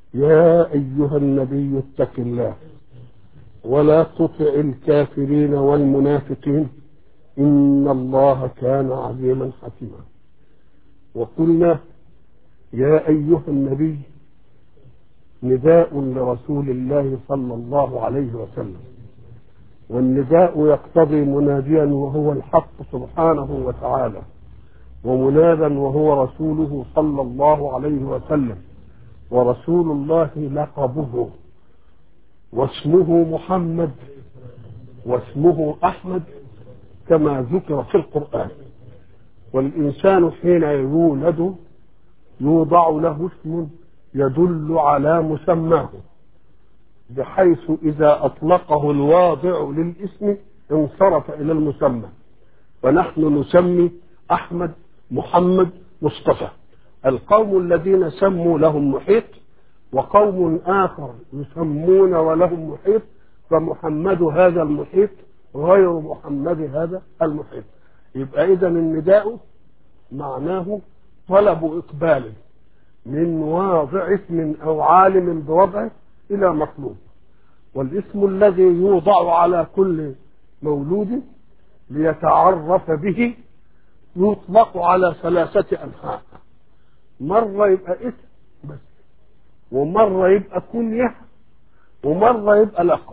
يا أيها النبي اتق الله ولا تطع الكافرين والمنافقين إن الله كان عليما حكيما وقلنا يا أيها النبي نداء لرسول الله صلى الله عليه وسلم والنداء يقتضي مناديا وهو الحق سبحانه وتعالى ومنادا وهو رسوله صلى الله عليه وسلم ورسول الله لقبه واسمه محمد واسمه احمد كما ذكر في القران والانسان حين يولد يوضع له اسم يدل على مسماه بحيث اذا اطلقه الواضع للاسم انصرف الى المسمى ونحن نسمي احمد محمد مصطفى القوم الذين سموا لهم محيط وقوم آخر يسمون ولهم محيط فمحمد هذا المحيط غير محمد هذا المحيط يبقى إذا النداء معناه طلب إقبال من واضع اسم أو عالم بوضعه إلى مطلوب والاسم الذي يوضع على كل مولود ليتعرف به يطلق على ثلاثة أنحاء مرة يبقى اسم بس ومرة يبقى كنية ومرة يبقى لقب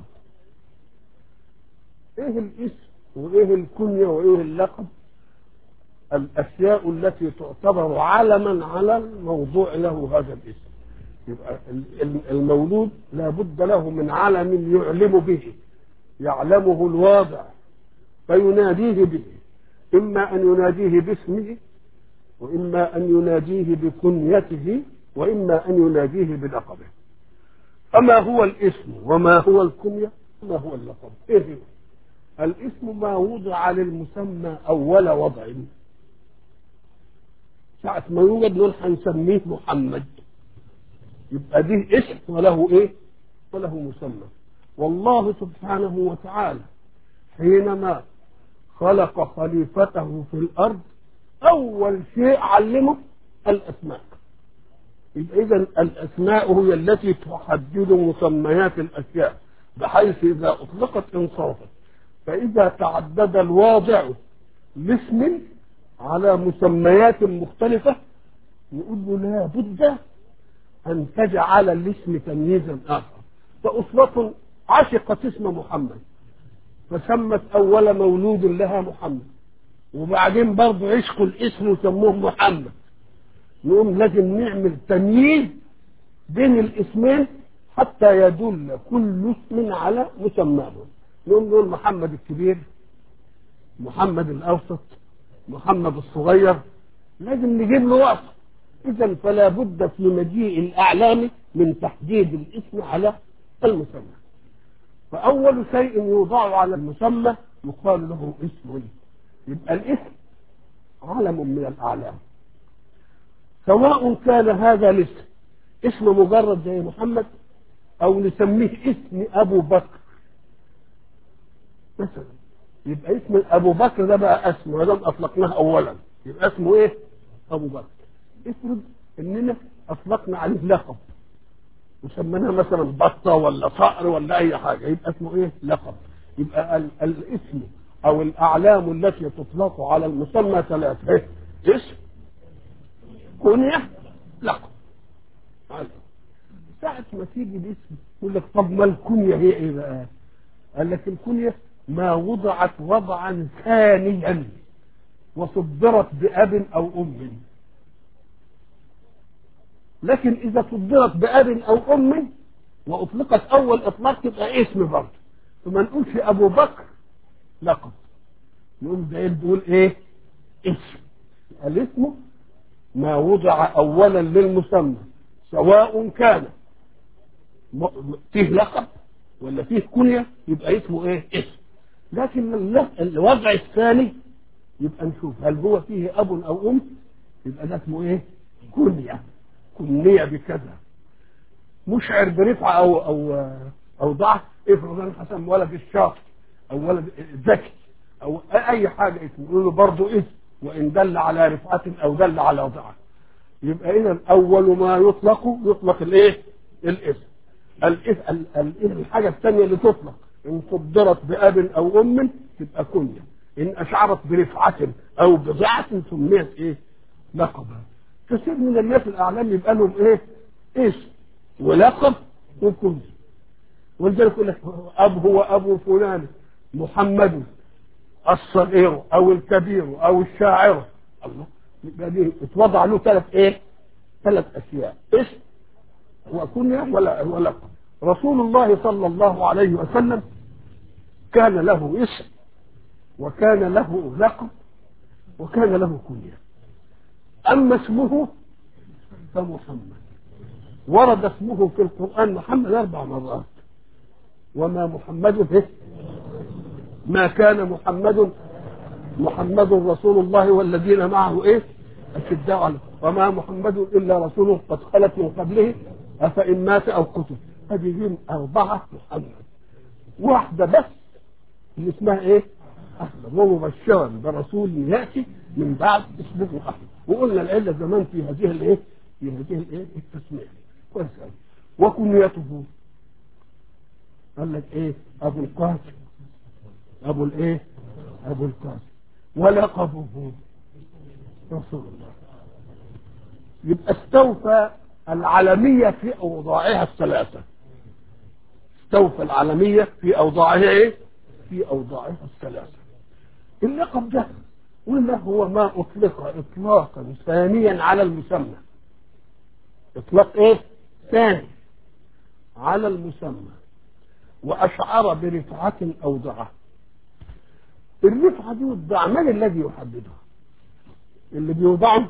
ايه الاسم وايه الكنية وايه اللقب الاشياء التي تعتبر علما على الموضوع له هذا الاسم يبقى المولود لا بد له من علم يعلم به يعلمه الواضع فيناديه به إما أن يناديه باسمه وإما أن يناديه بكنيته وإما أن يناديه بلقبه فما هو الاسم وما هو الكنية وما هو اللقب إيه هو؟ الاسم ما وضع للمسمى أول وضع ساعة ما يوجد نقول هنسميه محمد يبقى ده اسم وله ايه وله مسمى والله سبحانه وتعالى حينما خلق خليفته في الارض اول شيء علمه الاسماء يبقى اذا الاسماء هي التي تحدد مسميات الاشياء بحيث اذا اطلقت انصرفت فاذا تعدد الواضع لاسم على مسميات مختلفه يقول له لا بد ان تجعل الاسم تمييزا اخر فاسره عشقت اسم محمد فسمت اول مولود لها محمد وبعدين برضه عشقوا الاسم وسموه محمد نقوم لازم نعمل تمييز بين الاسمين حتى يدل كل اسم على مسماه نقوم نقول محمد الكبير محمد الاوسط محمد الصغير لازم نجيب له وصف اذا فلا بد في مجيء الاعلام من تحديد الاسم على المسمى فأول شيء يوضع على المسمى يقال له اسم يبقى الاسم علم من الأعلام سواء كان هذا الاسم اسم مجرد زي محمد أو نسميه اسم أبو بكر مثلا يبقى اسم أبو بكر ده بقى اسم ودام أطلقناه أولا يبقى اسمه إيه؟ أبو بكر افرض إننا أطلقنا عليه لقب وسميناها مثلا بطه ولا صقر ولا اي حاجه يبقى اسمه ايه؟ لقب يبقى ال- الاسم او الاعلام التي تطلق على المسمى ثلاثه إيه؟ اسم كنيه لقب ساعة ما تيجي الاسم يقول لك طب ما الكنية هي ايه بقى؟ قال لك الكنية ما وضعت وضعا ثانيا وصدرت بأب أو أم لكن اذا صدرت باب او ام واطلقت اول اطلاق تبقى اسم برضه فما نقولش ابو بكر لقب نقول ده بيقول ايه اسم الاسم ما وضع اولا للمسمى سواء كان فيه لقب ولا فيه كنية يبقى اسمه ايه اسم لكن الوضع الثاني يبقى نشوف هل هو فيه اب او ام يبقى ده اسمه ايه كنيه كنية بكذا مشعر برفعة أو أو أو ضعف افرض أنا حسن ولد الشاطر أو ولد ذكي أو أي حاجة اسمه يقول له برضه اسم وإن دل على رفعة أو دل على ضعف يبقى إذا أول ما يطلق يطلق الإيه؟ الاسم الاسم ال- ال- الحاجه الثانيه اللي تطلق ان صدرت باب او ام تبقى كنيه ان اشعرت برفعه او بضعه سميت ايه لقبا كثير من الناس الاعلام يبقى لهم ايه اسم ولقب وكنيه ولذلك يقول لك اب هو ابو فلان محمد الصغير او الكبير او الشاعر الله يبقى دي اتوضع له ثلاث ايه؟ ثلاث اشياء اسم وكنية ولا ولقب رسول الله صلى الله عليه وسلم كان له اسم وكان له لقب وكان له كنية أما اسمه فمحمد ورد اسمه في القرآن محمد أربع مرات وما محمد به ما كان محمد محمد رسول الله والذين معه ايه اشداء عليه وما محمد الا رسول قد خلت من قبله افان مات او قتل هذه اربعه محمد واحده بس اللي اسمها ايه احمد ومبشرا برسول ياتي من بعد اسمه احمد وقلنا العله زمان في هذه الايه في هذه الايه التسميه كويس قوي وكنيته قال لك ايه ابو القاسم ابو الايه ابو القاسم ولقبه رسول الله يبقى استوفى العالمية في أوضاعها الثلاثة استوفى العالمية في أوضاعها إيه؟ في أوضاعها الثلاثة اللقب ده قلنا هو ما أطلق إطلاقا ثانيا على المسمى إطلاق إيه؟ ثاني على المسمى وأشعر برفعة أو ضعف الرفعة دي والضع من الذي يحددها اللي بيوضعه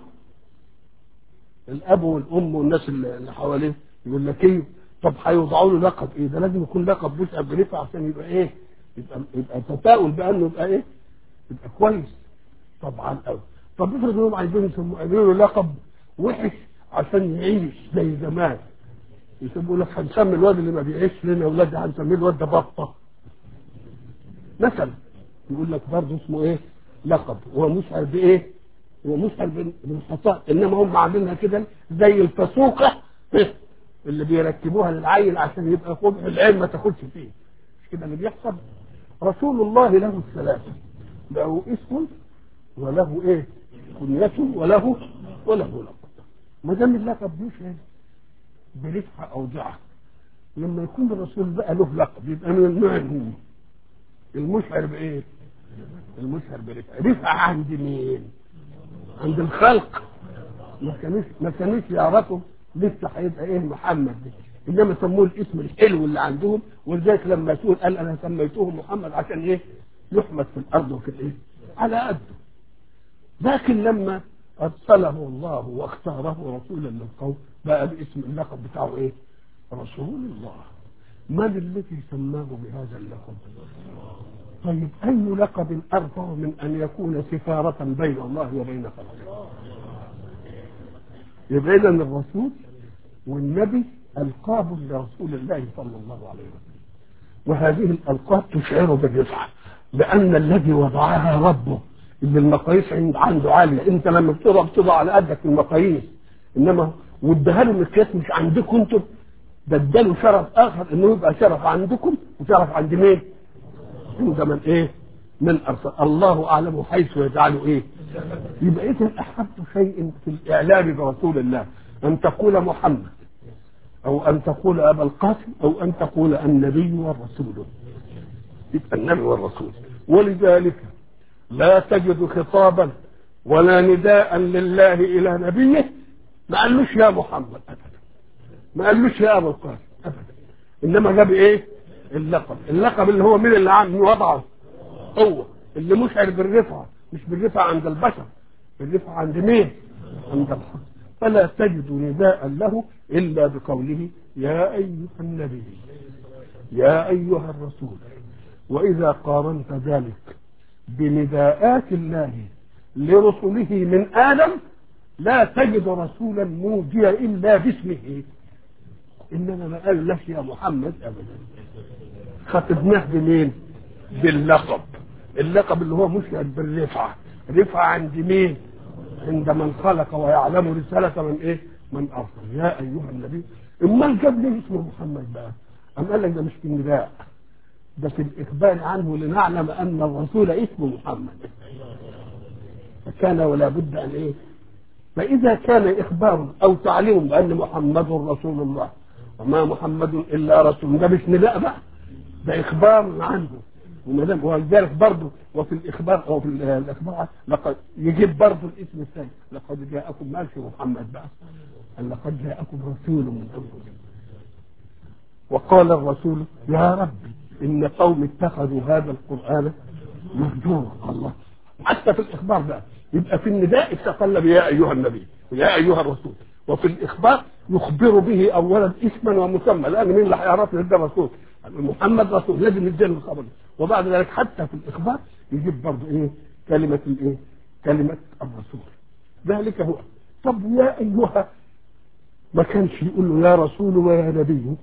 الأب والأم والناس اللي حواليه يقول لك إيه طب هيوضعوا له لقب إيه ده لازم يكون لقب متعب برفعة عشان يبقى إيه يبقى يبقى تفاؤل بأنه يبقى إيه يبقى كويس طبعا قوي طب افرض انهم عايزين يسموا له لقب وحش عشان يعيش زي زمان يسموا لك هنسمي الواد اللي ما بيعيش لنا اولاد هنسميه الواد ده بطه مثلا يقول لك برضه اسمه ايه لقب هو مشعر بايه هو مشعر بالخطا انما هم عاملينها كده زي الفسوقه اللي بيركبوها للعيل عشان يبقى قبح العين ما تاخدش فيه مش كده اللي بيحصل رسول الله له الثلاثه له اسم وله ايه كنيته وله وله لقب ما دام اللقب مش برفعه او ضعف لما يكون الرسول بقى له لقب يبقى من النوع هو المشعر بايه المشعر برفعه رفعه عند مين عند الخلق ما كانوش ما كانوش يعرفوا لسه هيبقى ايه محمد ده انما سموه الاسم الحلو اللي عندهم ولذلك لما سئل قال انا سميته محمد عشان ايه يحمد في الارض وكده ايه على قده لكن لما ارسله الله واختاره رسولا للقوم بقى باسم اللقب بتاعه ايه رسول الله من الذي سماه بهذا اللقب طيب اي لقب ارفع من ان يكون سفارة بين الله وبين خلقه يبقى اذا الرسول والنبي القاب لرسول الله صلى الله عليه وسلم وهذه الالقاب تشعر بالرفعه لان الذي وضعها ربه اللي المقاييس عند عنده عاليه انت لما بتضع بتضع على قدك المقاييس انما واداها له مقياس مش عندكم انتم ده اداله شرف اخر انه يبقى شرف عندكم وشرف عند مين؟ عند من ايه؟ من ارسل الله اعلم حيث يجعله ايه؟ يبقى اذا احب شيء في الاعلام برسول الله ان تقول محمد او ان تقول ابا القاسم او ان تقول النبي والرسول يبقى النبي والرسول ولذلك لا تجد خطابا ولا نداء لله الى نبيه ما قالوش يا محمد ابدا ما قالوش يا ابا القاسم ابدا انما جاب ايه اللقب اللقب اللي هو مين اللي عم وضعه هو اللي مشعر بالرفعه مش بالرفعه عند البشر بالرفعه عند مين عند الحق فلا تجد نداء له الا بقوله يا ايها النبي يا ايها الرسول واذا قارنت ذلك بنداءات الله لرسله من ادم لا تجد رسولا موجيا الا باسمه انما ما قال لك يا محمد ابدا خطبناه بمين باللقب اللقب اللي هو مشعر بالرفعه رفعه عند مين عند من خلق ويعلم رساله من ايه من ارسل يا ايها النبي امال جاب ليه اسمه محمد بقى أم قال لك ده مش في النداء ده في الإخبار عنه لنعلم أن الرسول اسمه محمد فكان ولا بد أن إيه فإذا كان إخبار أو تعليم بأن محمد رسول الله وما محمد إلا رسول ده مش نداء بقى ده إخبار عنه وما دام ولذلك برضه وفي الإخبار أو في الإخبار لقد يجيب برضه الاسم الثاني لقد جاءكم ما في محمد بقى قال لقد جاءكم رسول من أنفسكم وقال الرسول يا رب إن قوم اتخذوا هذا القرآن مهجورا الله حتى في الإخبار بقى يبقى في النداء استقل يا أيها النبي ويا أيها الرسول وفي الإخبار يخبر به أولا اسما ومسمى لأن مين اللي هيعرف ان ده رسول محمد رسول لازم يديله الخبر وبعد ذلك حتى في الإخبار يجيب برضه إيه كلمة الإيه كلمة الرسول ذلك هو طب يا أيها ما كانش يقول له يا رسول ويا نبي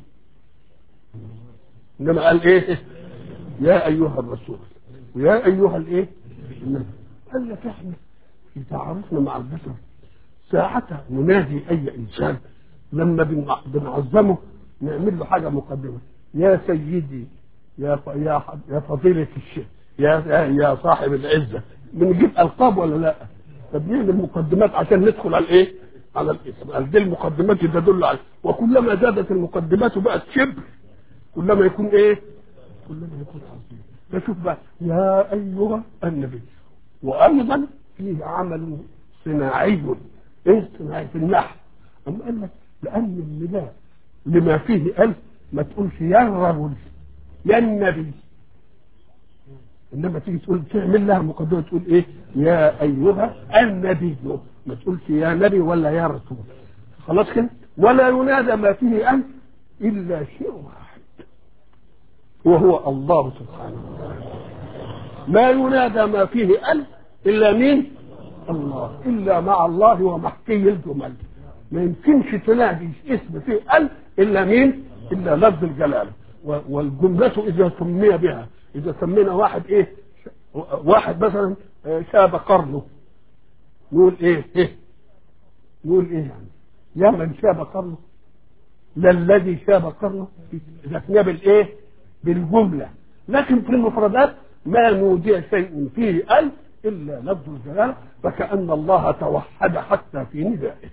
انما قال ايه يا ايها الرسول ويا ايها الايه النبي قال لك احنا في تعارفنا مع البشر ساعتها ننادي اي انسان لما بنعظمه نعمل له حاجه مقدمه يا سيدي يا ف... يا ح... يا فضيله الشيخ يا يا صاحب العزه بنجيب القاب ولا لا فبنعمل مقدمات عشان ندخل على الايه على الاسم قال دي المقدمات تدل على وكلما زادت المقدمات وبقت شبر كلما يكون ايه كلما يكون عظيم فشوف بقى يا ايها النبي وايضا فيه عمل صناعي ايه صناعي في النحو اما قال لك لان النداء لما فيه الف ما تقولش يا الرجل يا النبي انما تيجي تقول تعمل لها مقدمه تقول ايه يا ايها النبي ما تقولش يا نبي ولا يا رسول خلاص كده ولا ينادى ما فيه الف الا شيء واحد وهو الله سبحانه وتعالى ما ينادى ما فيه ألف إلا مين الله إلا مع الله ومحكي الجمل ما يمكنش تنادي اسم فيه ألف إلا مين إلا لفظ الجلالة والجملة إذا سمي بها إذا سمينا واحد إيه واحد مثلا شاب قرنه نقول إيه إيه نقول إيه يعني يا من شاب قرنه لا الذي شاب قرنه إذا سمي بالإيه بالجملة لكن في المفردات ما نودي شيء فيه ألف إلا لفظ الجلالة فكأن الله توحد حتى في ندائه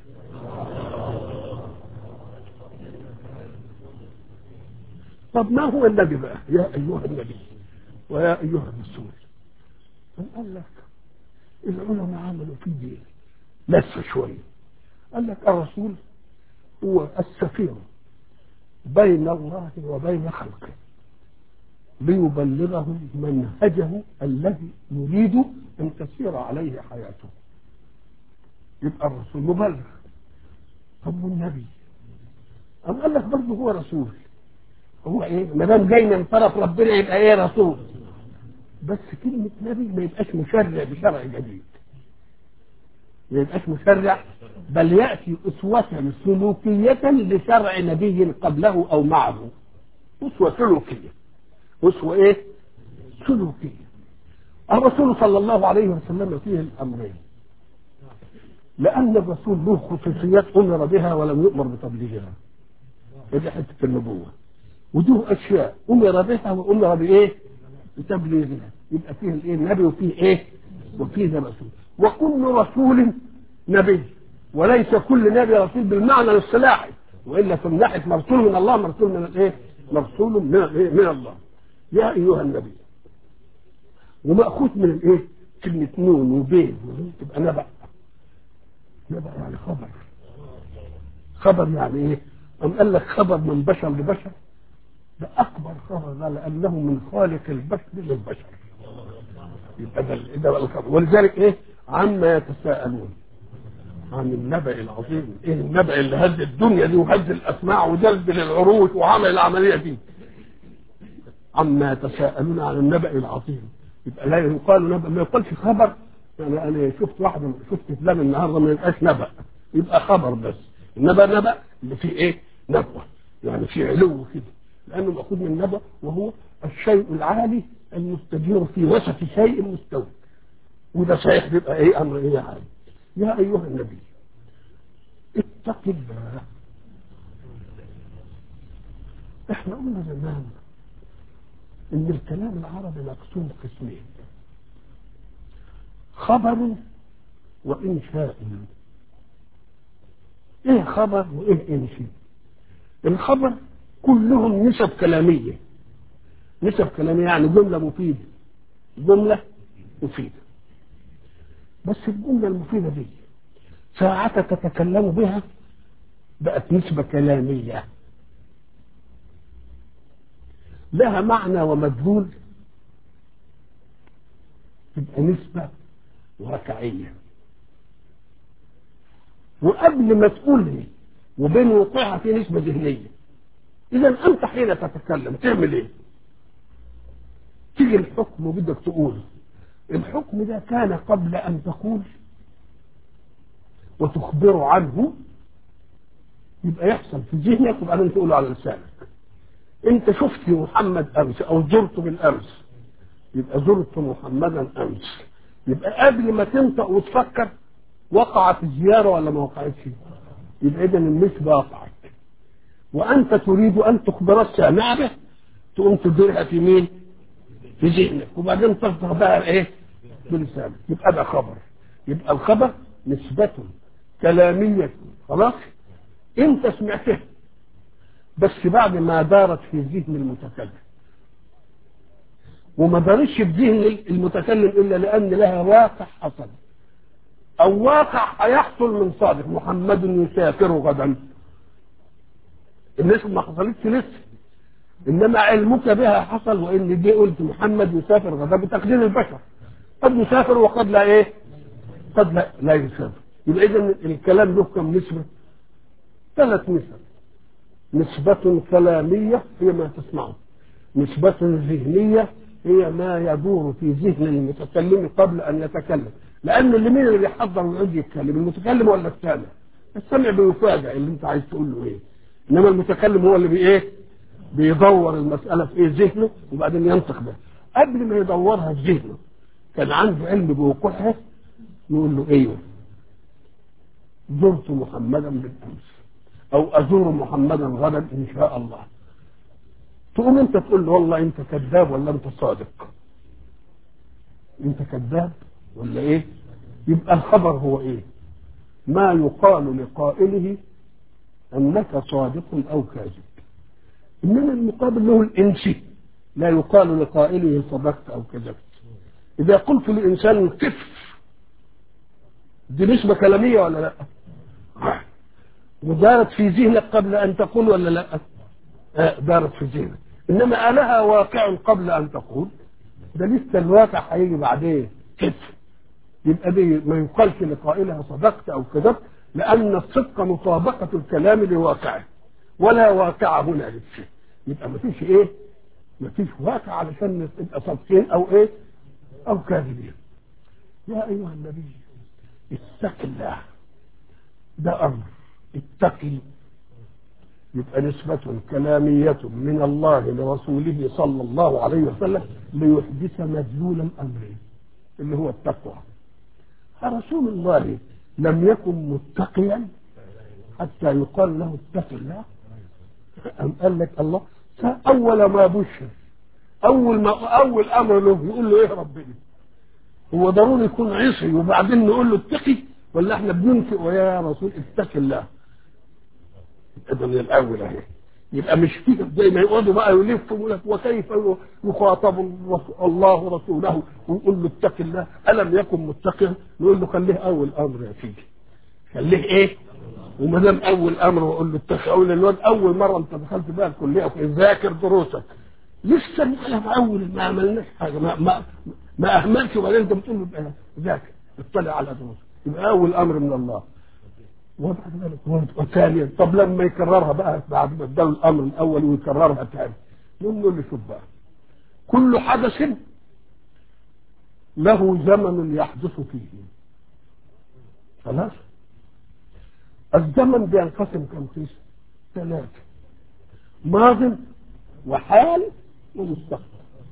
طب ما هو النبي بقى يا أيها النبي ويا أيها الرسول قال لك العلماء عملوا في دي لسه شوية قال لك الرسول هو السفير بين الله وبين خلقه ليبلغهم منهجه الذي يريد ان تسير عليه حياته يبقى الرسول مبلغ طب والنبي أم قال لك برضه هو رسول هو ايه ما دام جاي من طرف ربنا يبقى ايه رسول بس كلمة نبي ما يبقاش مشرع بشرع جديد ما يبقاش مشرع بل يأتي أسوة سلوكية لشرع نبي قبله أو معه أسوة سلوكية أسوة إيه؟ سلوكية الرسول صلى الله عليه وسلم فيه الأمرين لأن الرسول له خصوصيات أمر بها ولم يؤمر بتبليغها هذه حتة النبوة وده أشياء أمر بها وأمر بإيه؟ بتبليغها يبقى فيه الإيه؟ النبي وفيه إيه؟ وفيه رسول وكل رسول نبي وليس كل نبي رسول بالمعنى الاصطلاحي والا في ناحيه مرسول من الله مرسول من الايه؟ مرسول من الايه؟ من الله. يا ايها النبي. ومأخوذ من الايه؟ كلمة نون وبين تبقى نبأ. نبأ يعني خبر. خبر يعني ايه؟ أم قال لك خبر من بشر لبشر ده أكبر خبر ده لأنه من خالق البشر للبشر. يبقى ده ده الخبر ولذلك ايه؟ عما يتساءلون. عن النبأ العظيم ايه النبأ اللي هز الدنيا دي وهز الاسماع وجلب للعروش وعمل العمليه دي عما يتساءلون عن النبأ العظيم يبقى لا يقال نبأ ما يقالش خبر يعني انا شفت واحد شفت فلان النهارده ما يبقاش نبأ يبقى خبر بس النبأ نبأ اللي فيه ايه نبوة يعني فيه علو كده لانه مأخوذ من نبأ وهو الشيء العالي المستدير في وسط شيء مستوي وده صحيح بيبقى ايه امر ايه عالي يا أيها النبي اتق الله احنا قلنا زمان ان الكلام العربي مقسوم قسمين خبر وانشاء ايه خبر وايه انشاء الخبر كلهم نسب كلاميه نسب كلاميه يعني جمله مفيده جمله مفيده بس الجمله المفيده دي ساعة تتكلم بها بقت نسبة كلامية لها معنى ومدلول تبقى نسبة واقعية وقبل ما تقول لي وبين وقوعها في نسبة ذهنية إذا أنت حين تتكلم تعمل إيه؟ تيجي الحكم وبدك تقول الحكم ده كان قبل أن تقول وتخبر عنه يبقى يحصل في ذهنك وبعدين تقوله على لسانك انت شفت محمد امس او زرته بالامس يبقى زرت محمدا امس يبقى قبل ما تنطق وتفكر وقعت الزياره ولا ما وقعتش يبقى اذا النسبه وقعت وانت تريد ان تخبر السامع به تقوم تديرها في مين؟ في ذهنك وبعدين تفضل بقى ايه؟ بلسانك يبقى ده خبر يبقى الخبر نسبة كلامية خلاص انت سمعتها بس بعد ما دارت في ذهن المتكلم وما دارتش في ذهن المتكلم الا لان لها واقع حصل او واقع هيحصل من صادق محمد يسافر غدا الناس ما حصلتش لسه انما علمك بها حصل وان دي قلت محمد يسافر غدا بتقدير البشر قد يسافر وقد لا ايه قد لا, لا يسافر يبقى اذا الكلام له كم نسبه ثلاث نسب نسبة كلامية هي ما تسمعه نسبة ذهنية هي ما يدور في ذهن المتكلم قبل أن يتكلم لأن اللي مين اللي بيحضر ويقعد يتكلم المتكلم ولا السامع السامع بيفاجئ اللي أنت عايز تقول له إيه إنما المتكلم هو اللي بي إيه بيدور المسألة في إيه ذهنه وبعدين ينطق بها قبل ما يدورها في ذهنه كان عنده علم بوقوعها يقول له ايوه زرت محمدا بالامس او ازور محمدا غدا ان شاء الله تقوم انت تقول له والله انت كذاب ولا انت صادق انت كذاب ولا ايه يبقى الخبر هو ايه ما يقال لقائله انك صادق او كاذب انما المقابل له الانسي لا يقال لقائله صدقت او كذبت اذا قلت لانسان كف دي نسبة كلامية ولا لا ودارت في ذهنك قبل أن تقول ولا لا آه دارت في ذهنك إنما ألها واقع قبل أن تقول ده لسه الواقع هيجي بعدين كتف يبقى دي ما يقالش لقائلها صدقت أو كذبت لأن الصدق مطابقة الكلام لواقعه ولا واقع هنا للشيء يبقى ما فيش إيه ما فيش واقع علشان نبقى صادقين أو إيه أو كاذبين يا أيها النبي اتق الله ده امر اتقي يبقى نسبة كلامية من الله لرسوله صلى الله عليه وسلم ليحدث مدلول الأمر اللي هو التقوى فرسول الله لم يكن متقيا حتى يقال له اتق الله أم قال لك الله أول ما بشر أول ما أول أمر له يقول له إيه ربنا هو ضروري يكون عصي وبعدين نقول له اتقي ولا احنا بننفق ويا رسول اتق الله ده من الاول اهي يبقى مش كده زي ما يقعدوا بقى يلفوا يقول لك وكيف يخاطب الله ورسوله ويقول له اتق الله الم يكن متقيا نقول له خليه اول امر يا سيدي خليه ايه وما دام اول امر واقول له اتق اول الواد اول مره انت دخلت بقى الكليه ذاكر دروسك لسه على اول ما عملناش حاجه ما ما, ما اهملش وبعدين انت بتقول له ذاكر اطلع على دروسك يبقى اول امر من الله وبعد ذلك وثانيا طب لما يكررها بقى بعد ما اداله الامر الاول ويكررها ثاني نقول له شوف بقى كل حدث له زمن يحدث فيه خلاص الزمن بينقسم كم قسم ثلاثة ماض وحال ومستقبل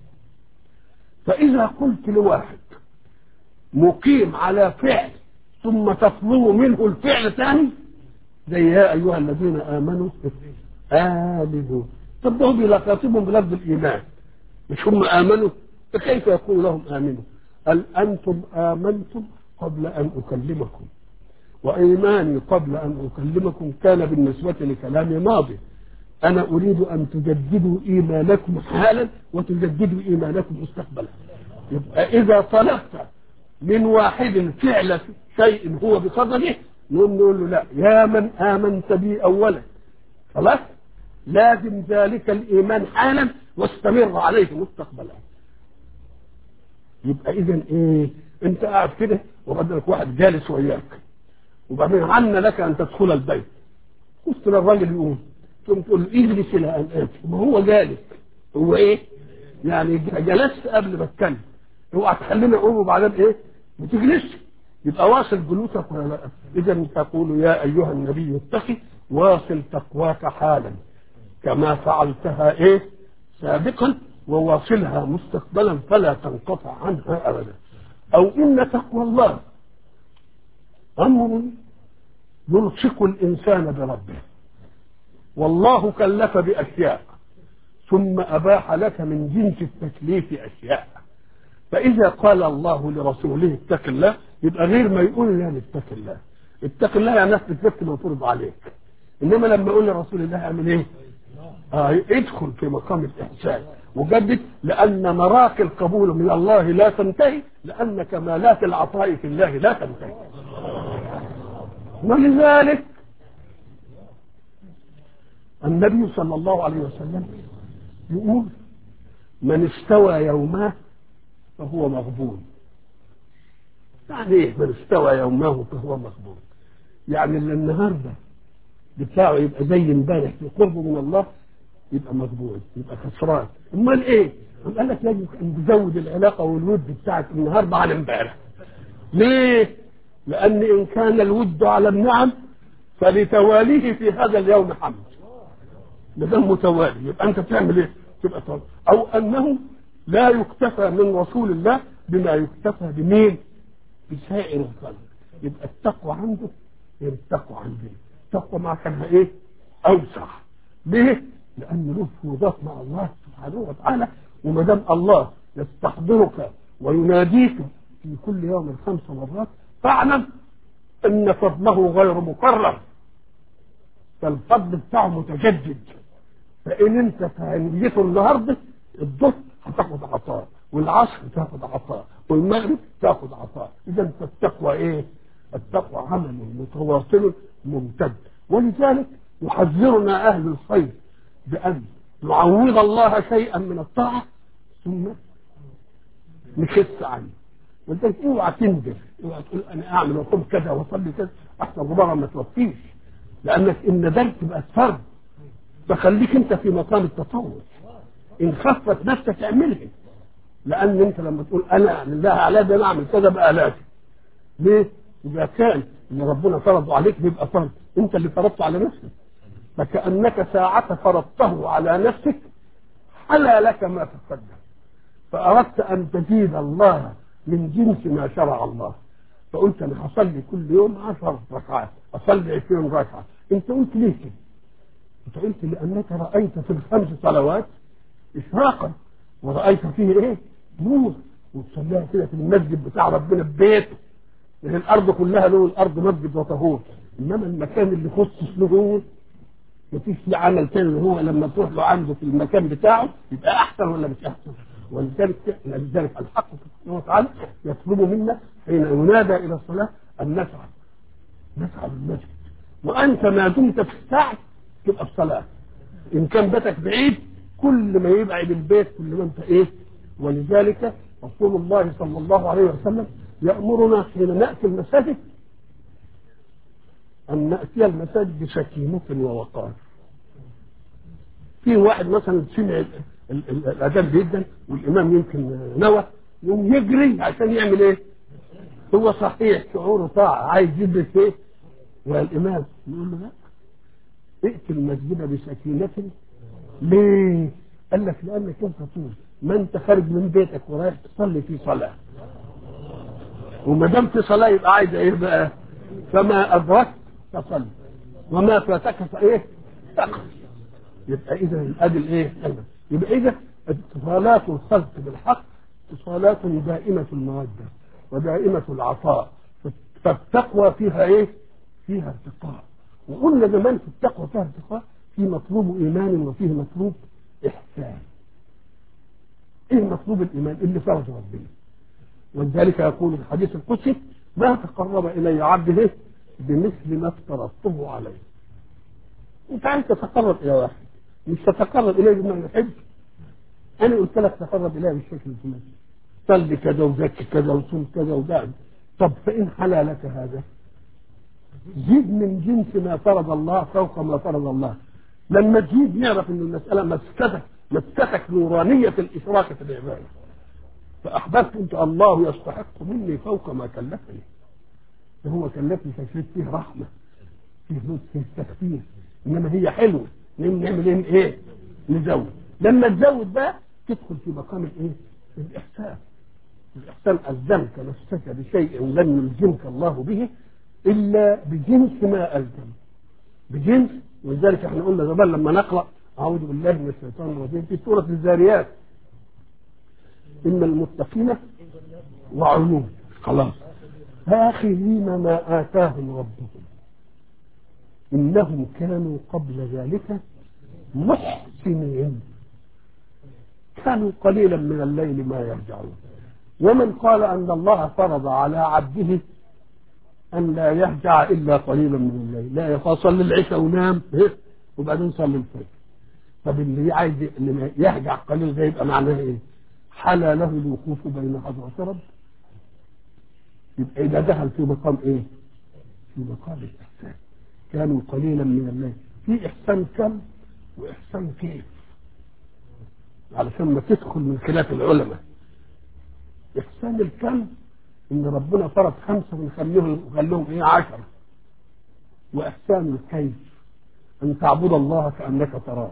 فإذا قلت لواحد مقيم على فعل ثم تطلب منه الفعل ثاني زي يا أيها الذين آمنوا آمنوا طب ده هو بيخاطبهم بلفظ الايمان مش هم امنوا فكيف يقول لهم امنوا قال انتم امنتم قبل ان اكلمكم وايماني قبل ان اكلمكم كان بالنسبه لكلامي ماضي انا اريد ان تجددوا ايمانكم حالا وتجددوا ايمانكم مستقبلا يبقى اذا طلبت من واحد فعل شيء هو بصدده نقول نقول له لا يا من امنت بي اولا خلاص لازم ذلك الايمان حالا واستمر عليه مستقبلا يبقى اذا ايه انت قاعد كده وبدلك واحد جالس وياك وبعدين عنا لك ان تدخل البيت قلت للراجل يقوم تقوم تقول له اجلس الى ان اتي ما هو جالس هو ايه يعني جلست قبل ما اتكلم اوعى تخليني اقوم وبعدين ايه ما تجلسش يبقى واصل جلوسك ولا لا اذا تقول يا ايها النبي اتقي واصل تقواك حالا كما فعلتها ايه سابقا وواصلها مستقبلا فلا تنقطع عنها ابدا او ان تقوى الله امر يلصق الانسان بربه والله كلف باشياء ثم اباح لك من جنس التكليف اشياء فاذا قال الله لرسوله اتق الله يبقى غير ما يقول لا اتق الله اتق الله يعني ناس بتفك مفروض عليك انما لما يقول لرسول الله اعمل ايه آه ادخل في مقام الاحسان وجدد لان مراك القبول من الله لا تنتهي لان كمالات العطاء في الله لا تنتهي ولذلك النبي صلى الله عليه وسلم يقول من استوى يوماه فهو مغبون يعني ايه من استوى يومه فهو مغبون يعني اللي النهارده بتاعه يبقى زي امبارح في قربه من الله يبقى مغبون يبقى خسران امال ايه قال لك يجب ان تزود العلاقه والود بتاعك النهارده عن امبارح ليه لان ان كان الود على النعم فلتواليه في هذا اليوم حمد ما دام متوالي يبقى انت تعمل ايه تبقى طالب او انه لا يكتفى من رسول الله بما يكتفى بمين بسائر الخلق يبقى التقوى عنده غير التقوى عندنا التقوى مع كانها ايه اوسع ليه لان له فروضات مع الله سبحانه وتعالى وما دام الله يستحضرك ويناديك في كل يوم خمس مرات فاعلم ان فضله غير مكرر فالفضل بتاعه متجدد فان انت تهنيته النهارده الظهر هتاخد عطاء والعصر تاخد عطاء والمغرب تاخد عطاء اذا فالتقوى ايه التقوى عمل متواصل ممتد ولذلك يحذرنا اهل الخير بان نعوض الله شيئا من الطاعه ثم نخس عنه ولذلك اوعى تندر اوعى تقول انا اعمل واقوم كذا واصلي كذا احسن ربما ما توفيش لانك ان ندرت تبقى فرد فخليك انت في مقام التطور ان خفت نفسك اعملها لان انت لما تقول انا لله على ده انا اعمل كذا بقى لازم ليه؟ يبقى كان اللي ربنا فرضه عليك بيبقى فرض انت اللي فرضته على نفسك فكانك ساعة فرضته على نفسك حلا لك ما تقدم فاردت ان تزيد الله من جنس ما شرع الله فقلت انا هصلي كل يوم عشر ركعات اصلي 20 ركعه انت قلت ليه كده؟ انت قلت لانك رايت في الخمس صلوات اشراقا ورأيت فيه ايه نور وتصليها كده في المسجد بتاع ربنا في بيته لان الارض كلها له الارض مسجد وطهور انما المكان اللي خصص له هو مفيش له عمل تاني اللي هو لما تروح له عنده في المكان بتاعه يبقى احسن ولا مش احسن ولذلك لذلك الحق سبحانه وتعالى يطلب منا حين ينادى الى الصلاه ان نسعى نسعى للمسجد وانت ما دمت في السعي تبقى الصلاه ان كان بيتك بعيد كل ما يبعد البيت كل ما انت ايه ولذلك رسول الله صلى الله عليه وسلم يأمرنا حين نأتي المساجد أن نأتي المساجد بسكينة ووقار في واحد مثلا سمع الأذان جدا والإمام يمكن نوى يقوم يجري عشان يعمل إيه؟ هو صحيح شعوره طاعة عايز يدرس إيه؟ والإمام يقول له لا ائت المسجد بسكينة ليه؟ قال لك لأنك أنت طول ما أنت خارج من بيتك ورايح تصلي في صلاة وما دام في صلاة يبقى عايز إيه بقى؟ فما أدركت فصل وما فاتك فإيه؟ تقف يبقى اذا ادي الايه يبقى اذا اتصالات الخلق بالحق اتصالات دائمه الموده ودائمه العطاء فالتقوى فيها ايه فيها ارتقاء وقلنا زمان في التقوى فيها ارتقاء في مطلوب ايمان وفيه مطلوب احسان ايه مطلوب الايمان اللي فرض ربنا ولذلك يقول في الحديث القدسي ما تقرب الي عبده بمثل ما افترضته عليه انت عايز تتقرب الى واحد مش تتقرب اليه بما يحب انا قلت لك تقرب اليه بالشكل الفلاني صلي كذا وزكي كذا وصوم كذا ودعم طب فان حلا لك هذا زيد من جنس ما فرض الله فوق ما فرض الله لما تزيد نعرف ان المساله مسكتك مسكتك نورانيه الاشراك في العباده فاحببت انت الله يستحق مني فوق ما كلفني هو كلفني تكليف فيه رحمه فيه لطف فيه تكفير انما هي حلوه نعمل ايه ايه نزود لما تزود بقى تدخل في مقام الايه الاحسان الاحسان الزمك نفسك بشيء لم يلزمك الله به الا بجنس ما الزم بجنس ولذلك احنا قلنا زمان لما نقرا اعوذ بالله من الشيطان الرجيم في سوره الذاريات ان المتقين وعيون خلاص آخذين ما آتاهم ربهم إنهم كانوا قبل ذلك محسنين كانوا قليلا من الليل ما يرجعون ومن قال أن الله فرض على عبده أن لا يرجع إلا قليلا من الليل لا يصلي العشاء ونام وبعدين صلي الفجر طب اللي عايز اللي يرجع قليل ده يبقى معناه ايه؟ حلا له الوقوف بين حضرة رب يبقى إذا دخل في مقام إيه؟ في مقام الإحسان كانوا قليلا من الليل في إحسان كم وإحسان كيف علشان ما تدخل من خلاف العلماء إحسان الكم إن ربنا فرض خمسة ونخليهم وخليهم إيه عشرة وإحسان الكيف أن تعبد الله كأنك تراه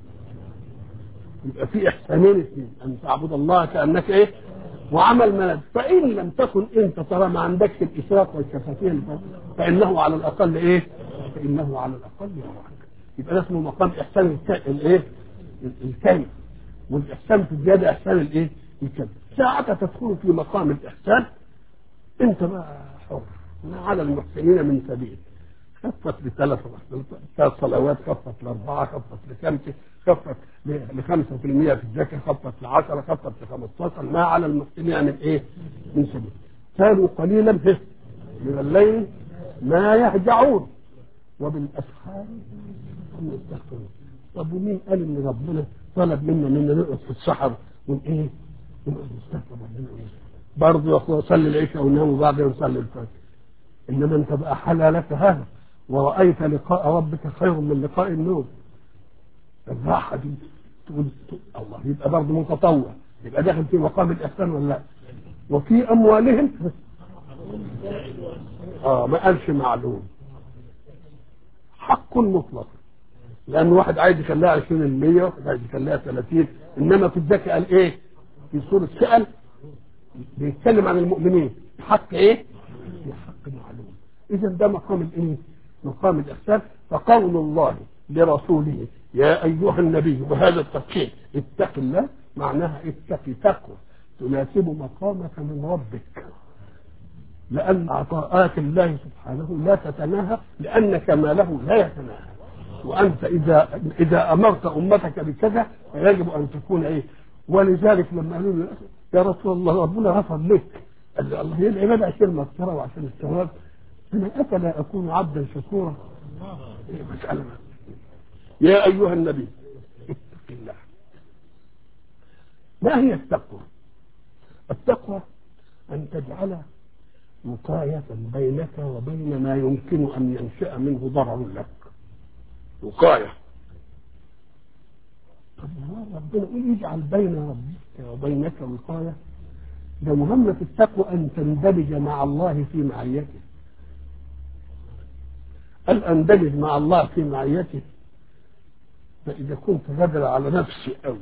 يبقى في إحسانين اثنين أن تعبد الله كأنك إيه وعمل ملد فإن لم تكن أنت ترى ما عندكش الإشراق والشفتين فإنه على الأقل إيه فإنه على الأقل يراك يبقى ده اسمه مقام إحسان الك... الإيه الكيف والإحسان في الزيادة إحسان الإيه الكيف ساعة تدخل في مقام الإحسان أنت بقى حر ما على المحسنين من سبيل خفت لثلاث ثلاث صلوات خفت لأربعة خفت لخمسة خفت لخمسة في المية في الزكاة خفت لعشرة خفت لخمستاشر ما على المحسنين من إيه؟ من سبيل كانوا قليلا من الليل ما يهجعون وبالأسحار هم يستغفرون طب ومين قال إن ربنا طلب منا منا نقعد في السحر ونإيه؟ ونقعد نستغفر ربنا برضه يا أخويا صلي العشاء ونام وبعدين نصلي الفجر إنما أنت بقى حلى لك هذا ورأيت لقاء ربك خير من لقاء النوم الراحة دي تقول الله يبقى برضه متطوع يبقى داخل في مقام الإحسان ولا لا وفي أموالهم آه ما قالش معلوم حق مطلق لأن واحد عايز يخليها 20% واحد عايز يخليها 30 إنما في الزكاة قال إيه؟ في سورة سأل بيتكلم عن المؤمنين حق إيه؟ في حق معلوم إذا ده مقام الإيه؟ مقام الإحسان فقول الله لرسوله يا أيها النبي بهذا التفكير اتق الله معناها اتق تقوى تناسب مقامك من ربك لأن عطاءات الله سبحانه لا تتناهى لأن كماله لا يتناهى وأنت إذا إذا أمرت أمتك بكذا فيجب أن تكون إيه ولذلك لما قالوا له يا رسول الله ربنا غفر لك قال له الله هي العبادة عشان المغفرة وعشان الثواب أنا أفلا أكون عبدا شكورا مسألة يا أيها النبي اتق الله ما هي التقوى التقوى أن تجعل وقاية بينك وبين ما يمكن أن ينشأ منه ضرر لك وقاية طب ربنا يقول يجعل بين ربك وبينك وقاية ده مهمة التقوى أن تندمج مع الله في معيته هل أندمج مع الله في معيته فإذا كنت غدر على نفسي أوي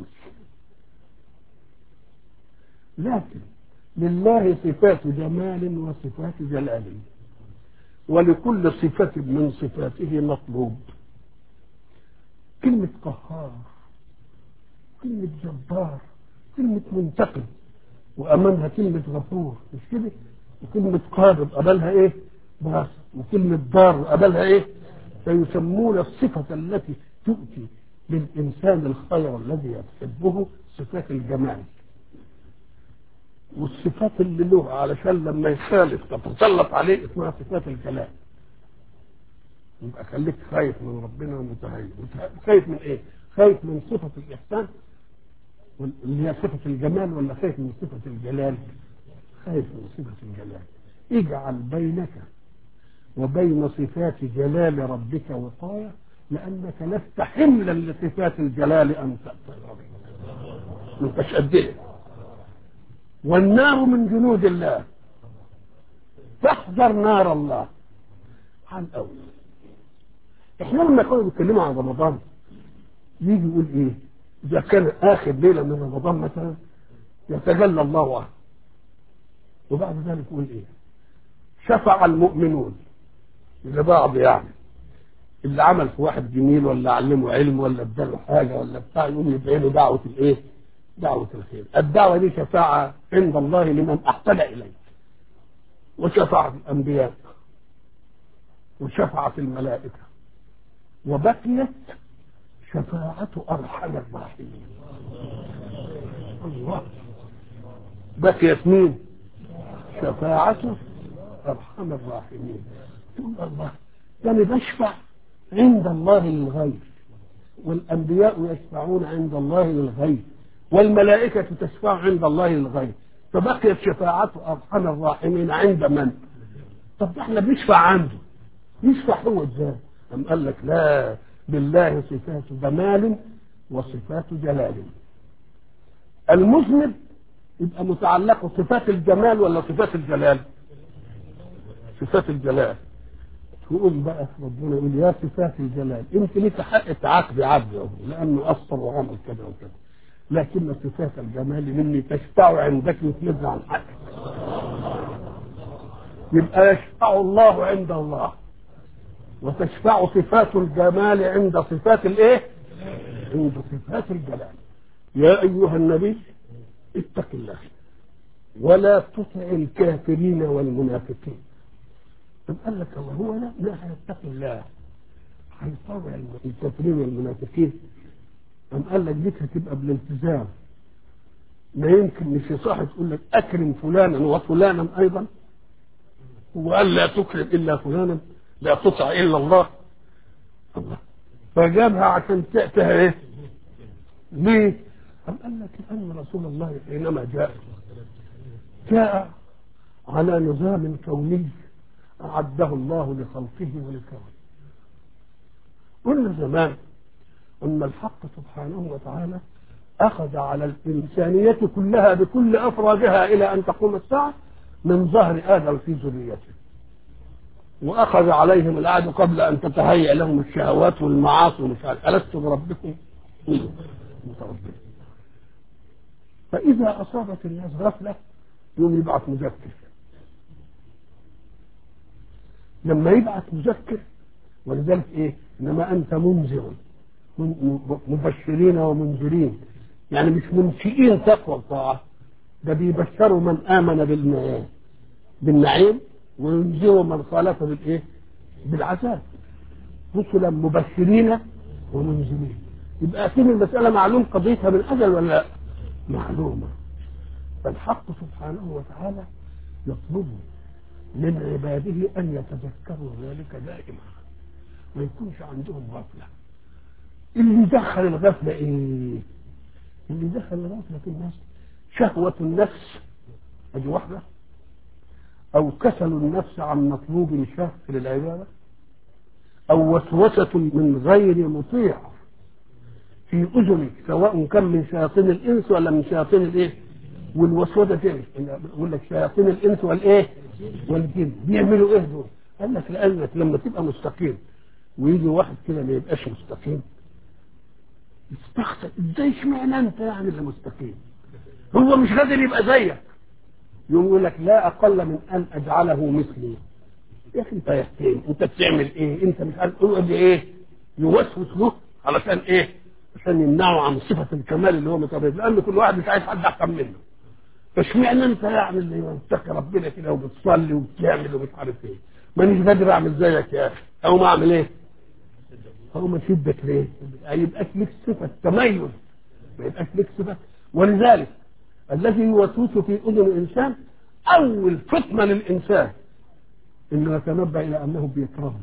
لكن لله صفات جمال وصفات جلال ولكل صفة من صفاته مطلوب كلمة قهار كلمة جبار كلمة منتقم وأمامها كلمة غفور مش كده وكلمة قادر قبلها إيه بس وكلمة ضار قبلها إيه فيسمون الصفة التي تؤتي للإنسان الخير الذي يحبه صفات الجمال والصفات اللي له علشان لما يخالف تتسلط عليه اسمها صفات الكلام يبقى خليك خايف من ربنا ومتهيئ خايف من ايه؟ خايف من صفة الإحسان اللي هي صفة الجمال ولا خايف من صفة الجلال؟ خايف من صفة الجلال اجعل بينك وبين صفات جلال ربك وقاية لأنك لست حملا لصفات الجلال أن تأتي انتش قديه والنار من جنود الله فاحذر نار الله عن أول احنا لما كنا بنتكلموا عن رمضان يجي يقول ايه اذا كان اخر ليله من رمضان مثلا يتجلى الله عنه وبعد ذلك يقول ايه شفع المؤمنون لبعض يعني اللي عمل في واحد جميل ولا علمه علم ولا اداله حاجه ولا بتاع يقوم يدعي له دعوه الايه؟ دعوه الخير الدعوه دي شفاعه عند الله لمن احسن اليه وشفعت الانبياء وشفعت الملائكه وبقيت شفاعة أرحم الراحمين الله بقيت مين شفاعة أرحم الراحمين تقول الله يعني بشفع عند الله للغير والأنبياء يشفعون عند الله للغير والملائكة تشفع عند الله للغير فبقيت شفاعة أرحم الراحمين عند من؟ طب احنا بنشفع عنده يشفع هو ازاي؟ أم قال لك لا بالله صفات جمال وصفات جلال المذنب يبقى متعلق صفات الجمال ولا صفات الجلال صفات الجلال تقول بقى ربنا يقول يا صفات الجلال انت ليك حق تعاقبي عبده لانه اثر وعمل كذا وكذا لكن صفات الجمال مني تشفع عندك وتنزع عن حقك يبقى يشفع الله عند الله وتشفع صفات الجمال عند صفات الايه عند صفات الجلال يا ايها النبي اتق الله ولا تطع الكافرين والمنافقين طب قال لك الله هو لا لا هيتقي الله هيطوع الكافرين والمنافقين أم قال لك ديك هتبقى بالالتزام ما يمكن مش صاحب تقول لك اكرم فلانا وفلانا ايضا هو قال لا تكرم الا فلانا لا تطع الا الله الله فجابها عشان تأتها ايه ليه أم قال لك لأن رسول الله حينما جاء جاء على نظام كوني أعده الله لخلقه ولكونه قلنا زمان أن الحق سبحانه وتعالى أخذ على الإنسانية كلها بكل أفرادها إلى أن تقوم الساعة من ظهر آدم في ذريته واخذ عليهم العهد قبل ان تتهيأ لهم الشهوات والمعاصي ومش عارف الست بربكم متربين فاذا اصابت الناس غفله يوم يبعث مذكر لما يبعث مذكر ولذلك ايه انما انت منذر مبشرين ومنذرين يعني مش منشئين تقوى الطاعه ده بيبشروا من امن بالنعيم بالنعيم وينذروا من خالف بالايه؟ بالعذاب رسلا مبشرين ومنذرين يبقى اكيد المساله معلوم قضيتها من اجل ولا لا؟ معلومه فالحق سبحانه وتعالى يطلب من عباده ان يتذكروا ذلك دائما ما يكونش عندهم غفله اللي دخل الغفله ايه؟ اللي دخل الغفله في الناس شهوه النفس ادي واحده أو كسل النفس عن مطلوب شاق للعبادة أو وسوسة من غير مطيع في أذنك سواء كان من شياطين الإنس ولا من شياطين الإيه؟ والوسوسة دي يقول لك شياطين الإنس والإيه؟ والجن بيعملوا إيه دول؟ قال لك لأنك لما تبقى مستقيم ويجي واحد كده ما يبقاش مستقيم يستخسر ازاي اشمعنى انت يعني اللي مستقيم؟ هو مش قادر يبقى زيك يقوم يقول لك لا اقل من ان اجعله مثلي يا اخي انت يحتين انت بتعمل ايه انت مش عارف تقول ايه يوسوس له علشان ايه؟ عشان يمنعوا عن صفه الكمال اللي هو متبادل لان كل واحد مش عايز حد احسن منه فاشمعنى انت يعني اللي متقي ربنا كده وبتصلي وبتعمل ومش عارف ايه مانيش قادر اعمل زيك يا اخي او ما اعمل ايه؟ او ما شدك ليه؟ ما يبقاش لك صفه تميز ما يبقاش لك صفه ولذلك الذي يوسوس في اذن الانسان اول فتنه للانسان انه يتنبه الى انه بيكرهه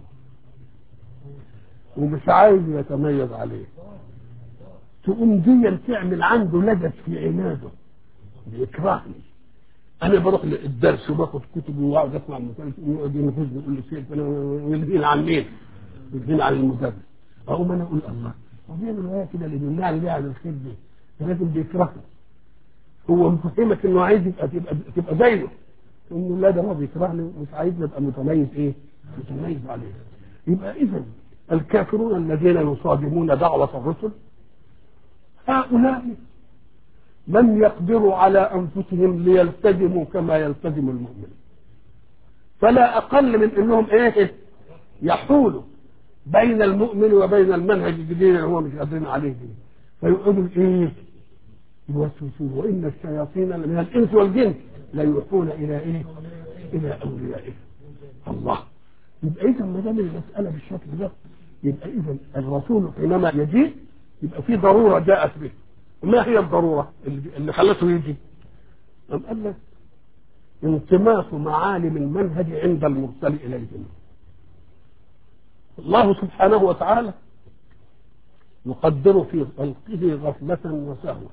ومش عايز يتميز عليه تقوم دي تعمل عنده لجد في عناده بيكرهني انا بروح للدرس وباخد كتب واقعد اسمع المدرس يقعد ينفذ يقول لي شيء يلهيني عن مين؟ يلهيني عن المدرس اقوم انا اقول الله وبيعمل وياه كده اللي بيمنعني ليه عن الخير دي لازم بيكرهني هو مفهمك انه عايز يبقى تبقى تبقى زيه انه لا ده هو بيكرهني ومش عايزني ابقى متميز ايه؟ متميز عليه يبقى اذا الكافرون الذين يصادمون دعوة الرسل هؤلاء لم يقدروا على انفسهم ليلتزموا كما يلتزم المؤمن فلا اقل من انهم ايه يحولوا بين المؤمن وبين المنهج الجديد اللي هو مش قادرين عليه دي فيقعدوا ايه يوسوسون وان الشياطين من الانس والجن لا يوحون الى ايه الى اوليائهم الله يبقى اذا ما دام المساله بالشكل ده يبقى اذا الرسول حينما يجيء يبقى في ضروره جاءت به ما هي الضروره اللي, اللي خلته يجي أم قال لك انطماس معالم المنهج عند المرسل اليهم الله سبحانه وتعالى يقدر في خلقه غفلة وسهوا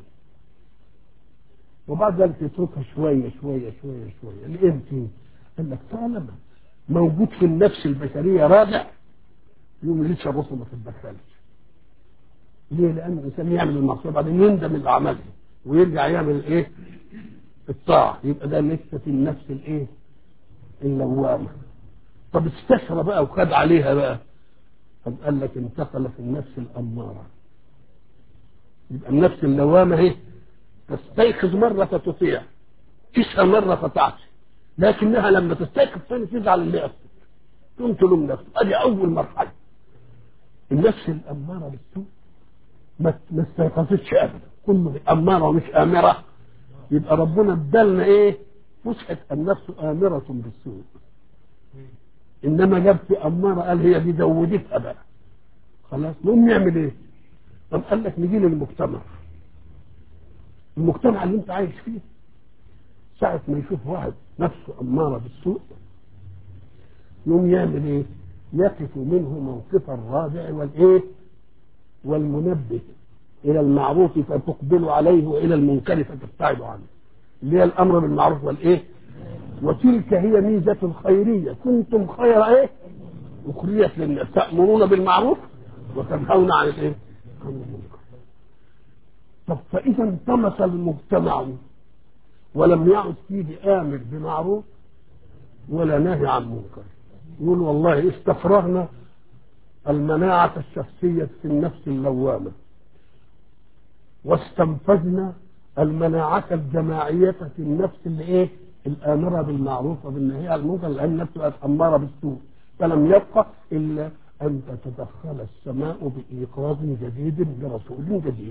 وبعد ذلك يتركها شوية شوية شوية شوية لإمتى؟ قال لك طالما موجود في النفس البشرية رادع يوم لسه الرسل ما تتدخلش ليه؟ لأن الإنسان يعمل المعصية بعدين يندم اللي عمله ويرجع يعمل الإيه؟ الطاعة يبقى ده لسه في النفس الإيه؟ اللوامة طب استشرى بقى وخد عليها بقى طب قال لك انتقل في النفس الأمارة يبقى النفس اللوامة اهي تستيقظ مرة فتطيع تسهى مرة فتعصي لكنها لما تستيقظ ثاني تزعل اللي يقصد تقوم تلوم نفسك ادي أول مرحلة النفس الأمارة بالسوء ما ما استيقظتش أبدا كل أمارة ومش آمرة يبقى ربنا ادالنا إيه؟ فسحة النفس آمرة بالسوء انما جاب في اماره قال هي دي زودتها بقى خلاص نقوم نعمل ايه؟ طب قال لك نجي للمجتمع المجتمع اللي انت عايش فيه ساعة ما يشوف واحد نفسه أمارة بالسوء يقوم يعمل ايه؟ يقف منه موقف الرادع والايه؟ والمنبه إلى المعروف فتقبل عليه وإلى المنكر فتبتعد عنه اللي هي الأمر بالمعروف والإيه؟ وتلك هي ميزة خيرية كنتم خير ايه أخريت للناس تأمرون بالمعروف وتنهون عن الايه عن المنكر طب فإذا انطمس المجتمع ولم يعد فيه آمر بمعروف ولا نهي عن منكر يقول والله استفرغنا المناعة الشخصية في النفس اللوامة واستنفذنا المناعة الجماعية في النفس اللي ايه الآمرة بالمعروف وبالنهي عن المنكر لأن النفس بقت أمارة بالسوء فلم يبقى إلا أن تتدخل السماء بإيقاظ جديد برسول جديد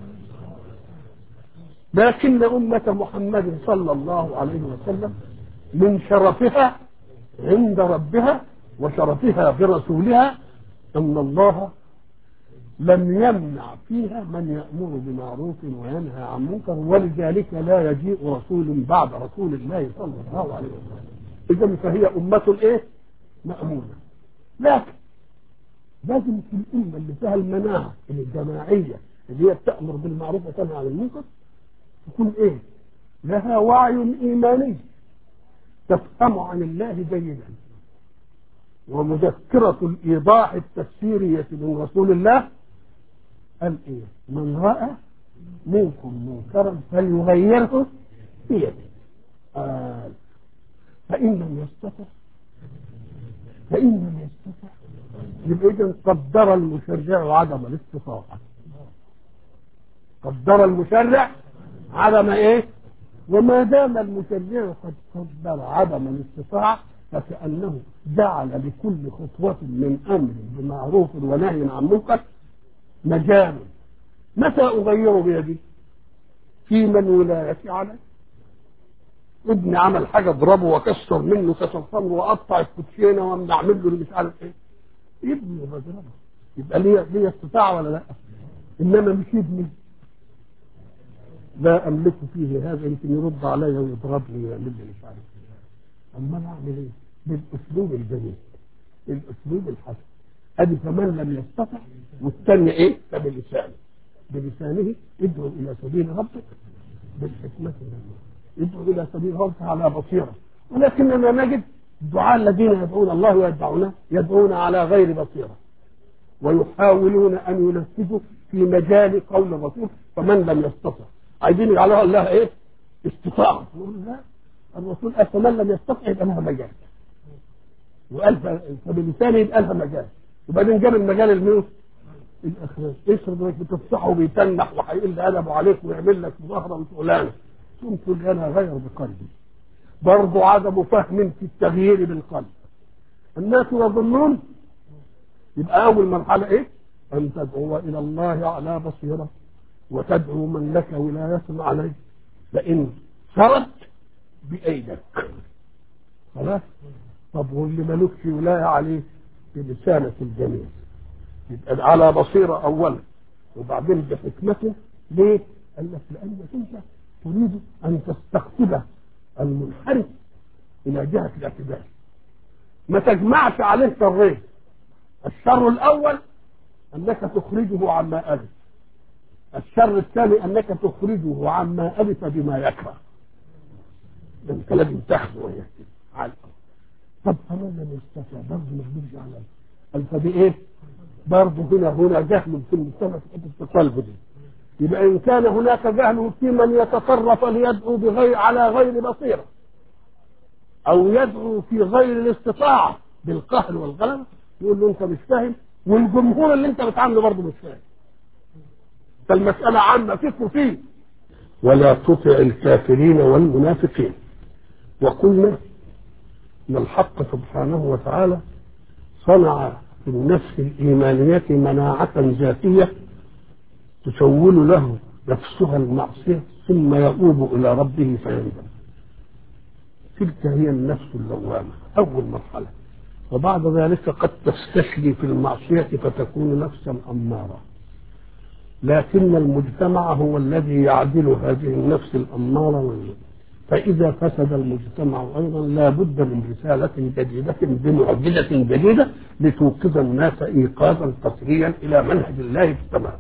لكن أمة محمد صلى الله عليه وسلم من شرفها عند ربها وشرفها برسولها أن الله لم يمنع فيها من يأمر بمعروف وينهى عن منكر ولذلك لا يجيء رسول بعد رسول الله صلى الله عليه وسلم إذا فهي أمة إيه؟ مأمونة لكن لازم في الأمة اللي فيها المناعة الجماعية اللي هي بتأمر بالمعروف وتنهى عن المنكر تكون إيه؟ لها وعي إيماني تفهم عن الله جيدا ومذكرة الإيضاح التفسيرية من رسول الله قال ايه من راى منكم منكرا فليغيره بيده قال فان لم يستطع فان لم يستطع يبقى اذا قدر المشرع عدم الاستطاعه قدر المشرع عدم ايه وما دام المشرع قد قدر عدم الاستطاعه فكانه جعل لكل خطوه من امر بمعروف ونهي عن منكر مجال متى أغير بيدي في من ولايتي علي ابني عمل حاجة اضربه واكسر منه كسر صمر واقطع الكوتشينه واعمل له اللي مش عارف ايه ابني بضربه يبقى ليه ليه استطاعه ولا لا؟ انما مش ابني لا املك فيه هذا يمكن يرد علي ويضربني ويعمل لي مش عارف ايه اما انا اعمل ايه؟ بالاسلوب الجميل الاسلوب الحسن ادي فمن لم يستطع والثاني ايه؟ فبلسانه بلسانه ادعو الى سبيل ربك بالحكمه والنور يدعو الى سبيل ربك على بصيره ولكننا نجد الدعاء الذين يدعون الله ويدعونه يدعون على غير بصيره ويحاولون ان ينفذوا في مجال قول الرسول فمن لم يستطع عايزين يجعلوها الله ايه؟ استطاعه نقول لا الرسول قال فمن لم يستطع يبقى لها مجال وقال فبلسانه يبقى لها مجال وبعدين جاب المجال المين؟ الاخلاق افرض انك بتفصحه وبيتنح وهيقل ادبه عليك ويعمل لك مظاهره وشغلانه ثم تقول انا غير بقلبي برضو عدم فهم في التغيير بالقلب الناس يظنون يبقى اول مرحله ايه ان تدعو الى الله على بصيره وتدعو من لك ولايه عليه فان سرت بايدك خلاص طب واللي ملوكش ولايه عليه بلسانك الجميل يبقى على بصيره اولا وبعدين بحكمته ليه؟ قال لك لانك انت تريد ان تستقطب المنحرف الى جهه الاعتدال ما تجمعش عليه شرين الشر الاول انك تخرجه عما الف الشر الثاني انك تخرجه عما الف بما يكره انت لازم تاخذه ويهتم على طب فمن لم يستطع برضه ما يقدرش على قال فبايه؟ برضه هنا هنا جهل في المجتمع في حته القلب دي يبقى ان كان هناك جهل في من يتصرف ليدعو بغير على غير بصيره او يدعو في غير الاستطاعه بالقهر والغلبه يقول له انت مش فاهم والجمهور اللي انت بتعامله برضه مش فاهم فالمساله عامه فيك وفيه ولا تطع الكافرين والمنافقين وقلنا ان الحق سبحانه وتعالى صنع في النفس الايمانيه مناعه ذاتيه تسول له نفسها المعصية ثم يؤوب إلى ربه فيندم تلك هي النفس اللوامة أول مرحلة وبعد ذلك قد تستشري في المعصية فتكون نفسا أمارة لكن المجتمع هو الذي يعدل هذه النفس الأمارة والنفس. فإذا فسد المجتمع أيضا لا بد من رسالة جديدة بمعجزة جديدة لتوقظ الناس إيقاظا قصريا إلى منهج الله في التمام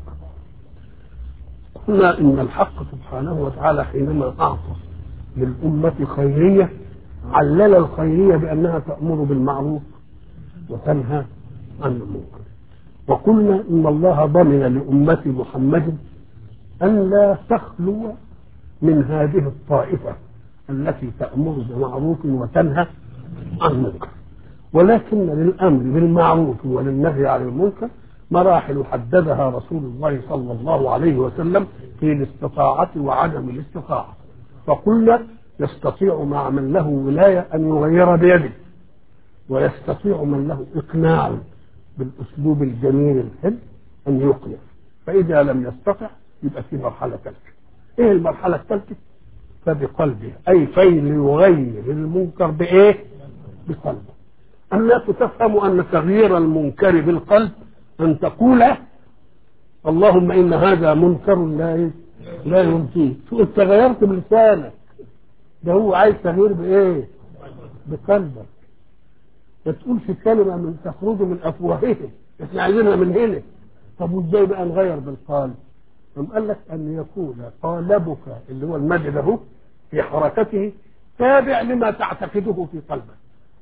قلنا ان الحق سبحانه وتعالى حينما اعطى للامه خيريه علل الخيريه بانها تامر بالمعروف وتنهى عن المنكر وقلنا ان الله ضمن لامه محمد ان لا تخلو من هذه الطائفه التي تامر بمعروف وتنهى عن منكر ولكن للامر بالمعروف وللنهي عن المنكر مراحل حددها رسول الله صلى الله عليه وسلم في الاستطاعة وعدم الاستطاعة فقلنا يستطيع مع من له ولاية أن يغير بيده ويستطيع من له إقناع بالأسلوب الجميل الحلو أن يقنع فإذا لم يستطع يبقى في مرحلة ثالثة إيه المرحلة الثالثة؟ فبقلبه أي فليغير المنكر بإيه؟ بقلبه الناس تفهم أن تغيير المنكر بالقلب أن تقول اللهم إن هذا منكر لا لا يرضيه شو أنت غيرت بلسانك ده هو عايز تغيير بإيه؟ بقلبك ما تقولش كلمة من تخرج من أفواههم إحنا عايزينها من هنا طب وإزاي بقى نغير بالقلب؟ قام قال لك أن يكون قالبك اللي هو المد له في حركته تابع لما تعتقده في قلبك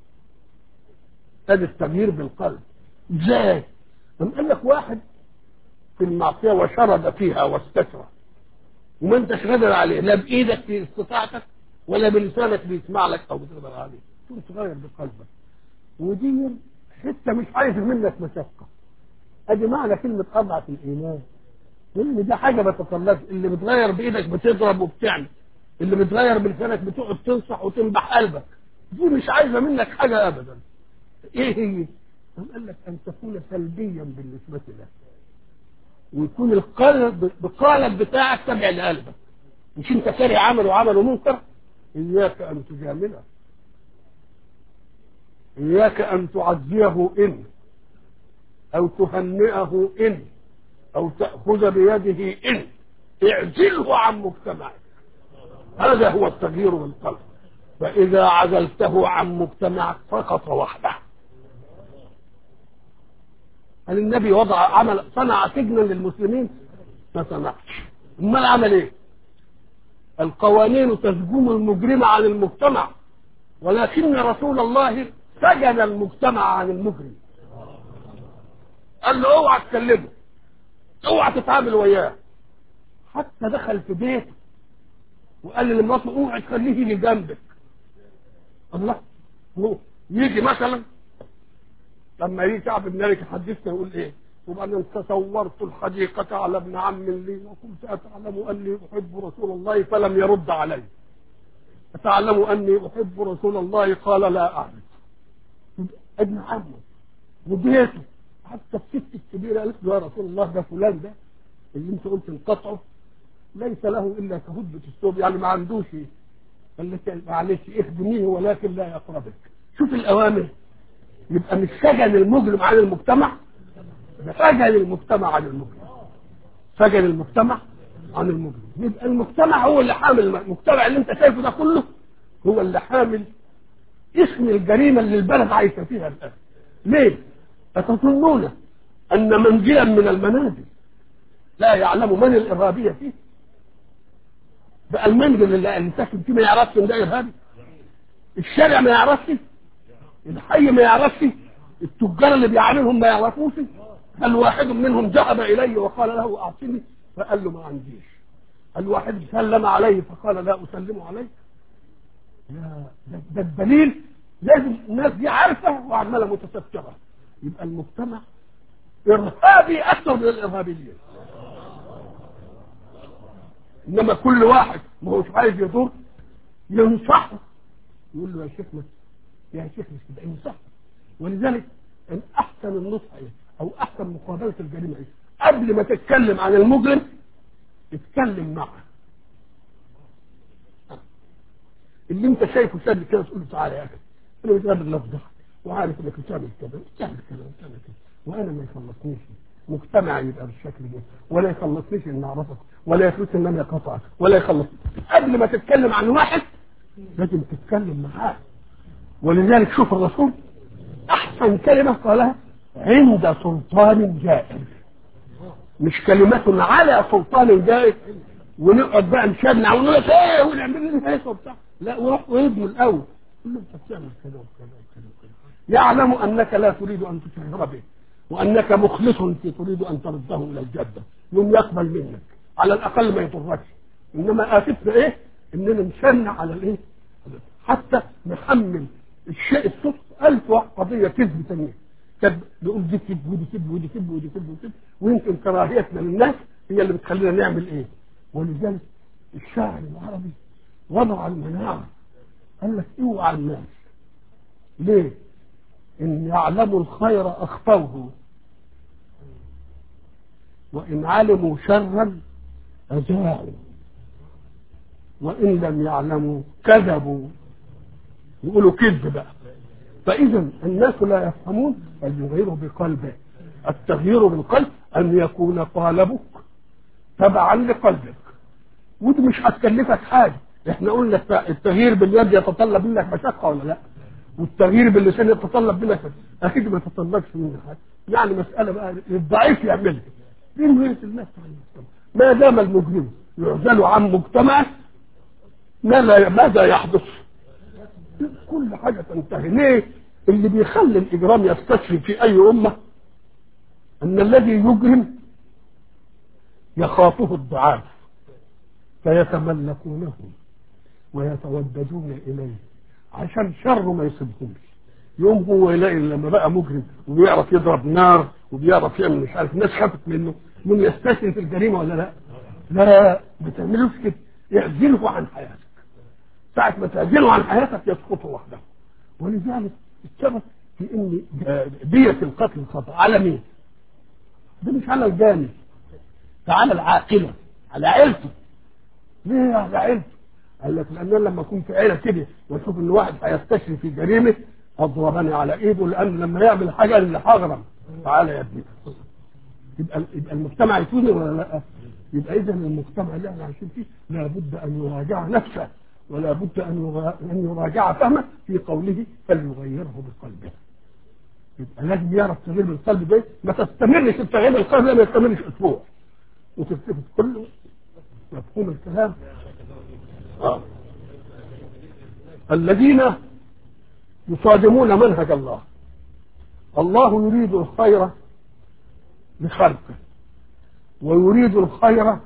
هذا التغيير بالقلب ازاي؟ قام قال لك واحد في المعصيه وشرد فيها واستكره وما انتش قادر عليه لا بايدك في استطاعتك ولا بلسانك بيسمع لك او بتقدر عليه تقوم تغير بقلبك ودي حته مش عايز منك مشقه ادي معنى كلمه اضعف الايمان لان ده حاجه ما تطلبش اللي بتغير بايدك بتضرب وبتعمل اللي بتغير بلسانك بتقعد تنصح وتنبح قلبك دي مش عايزه منك حاجه ابدا ايه هي؟ قام قال لك ان تكون سلبيا بالنسبه له ويكون القلب بقالب بتاعك تبع لقلبك مش انت كاره عمل وعمل منكر اياك ان تجامله اياك ان تعزيه ان او تهنئه ان او تاخذ بيده ان اعزله عن مجتمعك هذا هو التغيير بالقلب فاذا عزلته عن مجتمعك سقط وحده هل النبي وضع عمل صنع سجنا للمسلمين ما صنعش امال عمل ايه القوانين تسجن المجرم عن المجتمع ولكن رسول الله سجن المجتمع عن المجرم قال له اوعى تكلمه اوعى تتعامل وياه حتى دخل في بيته وقال لمراته اوعى تخليه يجي جنبك الله هو يجي مثلا لما يجي كعب بن مالك يحدثنا يقول ايه وبعدين تصورت الحديقة على ابن عم لي وكنت أتعلم أني أحب رسول الله فلم يرد علي أتعلم أني أحب رسول الله قال لا أعرف ابن عمه وبيته حتى الست الكبيرة قالت له يا رسول الله ده فلان ده اللي انت قلت انقطعه ليس له إلا كهدبة الثوب يعني ما عندوش قال لك معلش اخدميه ولكن لا يقربك شوف الأوامر يبقى مش سجن المجرم عن المجتمع ده سجن المجتمع عن المجرم سجن المجتمع عن المجرم يبقى المجتمع هو اللي حامل المجتمع اللي انت شايفه ده كله هو اللي حامل اسم الجريمه اللي البلد عايشه فيها الان ليه؟ أتظنون أن منزلا من المنازل لا يعلم من الإرهابية فيه بقى المنزل اللي اللي ساكن فيه ما يعرفش ان ده إرهابي الشارع ما يعرفش الحي ما يعرفش التجار اللي بيعاملهم ما يعرفوش هل واحد منهم ذهب إليه وقال له أعطني فقال له ما عنديش هل واحد سلم عليه فقال لا أسلم عليك يا ده, ده الدليل لازم الناس دي عارفة وعمالة متسترة يبقى المجتمع إرهابي أكثر من الإرهابيين إنما كل واحد ما هوش عايز يضر ينصحه يقول له يا شيخ ما يا شيخ مش كده ينصحه ولذلك ان احسن النصح ايه او احسن مقابله الجريمه ايه قبل ما تتكلم عن المجرم اتكلم معه اللي انت شايفه شاب كده تقول له تعالى يا اخي انا متقابل لفظك وعارف انك بتعمل كذا بتعمل كذا بتعمل كذا وانا ما يخلصنيش مجتمع يبقى بالشكل ده ولا يخلصنيش ان اعرفك ولا يخلصني ان انا اقاطعك ولا يخلص قبل ما تتكلم عن واحد لازم تتكلم معاه ولذلك شوف الرسول احسن كلمه قالها عند سلطان جائر مش كلمة على سلطان جائر ونقعد بقى نشنع ونقول لك ايه ونعمل لنا ايه وبتاع لا وروح وابنه الاول قول له انت بتعمل كذا وكذا وكذا وكذا يعلم انك لا تريد ان تشهر به وانك مخلص في تريد ان ترده الى الجده يوم يقبل منك على الاقل ما يضركش انما اتتنا ايه اننا نشنع على الايه حتى نحمل الشيء الصدق ألف قضية كذب ثانية كذب نقول دي كذب ودي كذب ودي كذب ودي كذب ودي كذب ويمكن كراهيتنا للناس هي اللي بتخلينا نعمل ايه ولذلك الشاعر العربي وضع المناعة قال لك اوعى الناس ليه؟ ان يعلموا الخير اخفوه وان علموا شرا اجاعوا وان لم يعلموا كذبوا يقولوا كذب بقى فاذا الناس لا يفهمون بل يغيروا بقلبه التغيير بالقلب ان يكون قالبك تبعا لقلبك ودي مش هتكلفك حاجه احنا قلنا التغيير باليد يتطلب منك مشقه ولا لا والتغيير باللسان يتطلب منك اكيد ما يتطلبش منك حاجه يعني مساله بقى الضعيف يعملها دي مهمه الناس ما دام المجرم يعزل عن مجتمعه ماذا ماذا يحدث؟ كل حاجه تنتهي ليه؟ اللي بيخلي الاجرام يستشري في اي امه ان الذي يجرم يخافه الضعاف فيتملكونه ويتوددون اليه عشان شره ما يصيبهمش يوم هو يلاقي لما بقى مجرم وبيعرف يضرب نار وبيعرف يعمل مش عارف الناس خافت منه من يستسلم في الجريمه ولا لا؟ لا ما تعملوش كده اعزله عن حياتك ساعة ما تعزله عن حياتك يسقط وحده ولذلك السبب في ان دية القتل خطأ على مين؟ ده مش على الجاني تعالى العاقله على عيلته ليه على عيلته؟ قال لك لان أنا لما اكون في عيله كده واشوف ان واحد هيستشري في جريمه اضربني على ايده لان لما يعمل حاجه اللي هغرم تعالى يا ابني يبقى يبقى المجتمع يفوز ولا لا؟ يبقى اذا المجتمع اللي احنا عايشين فيه لابد ان يراجع نفسه ولا بد ان يرا- ان يراجع فهمه في قوله فليغيره بقلبه يبقى لازم يعرف تغيير بالقلب ده ما تستمرش التغيير بالقلب ده ما يستمرش اسبوع وتلتفت كله مفهوم الكلام آه. الذين يصادمون منهج الله الله يريد الخير لخلقه ويريد الخير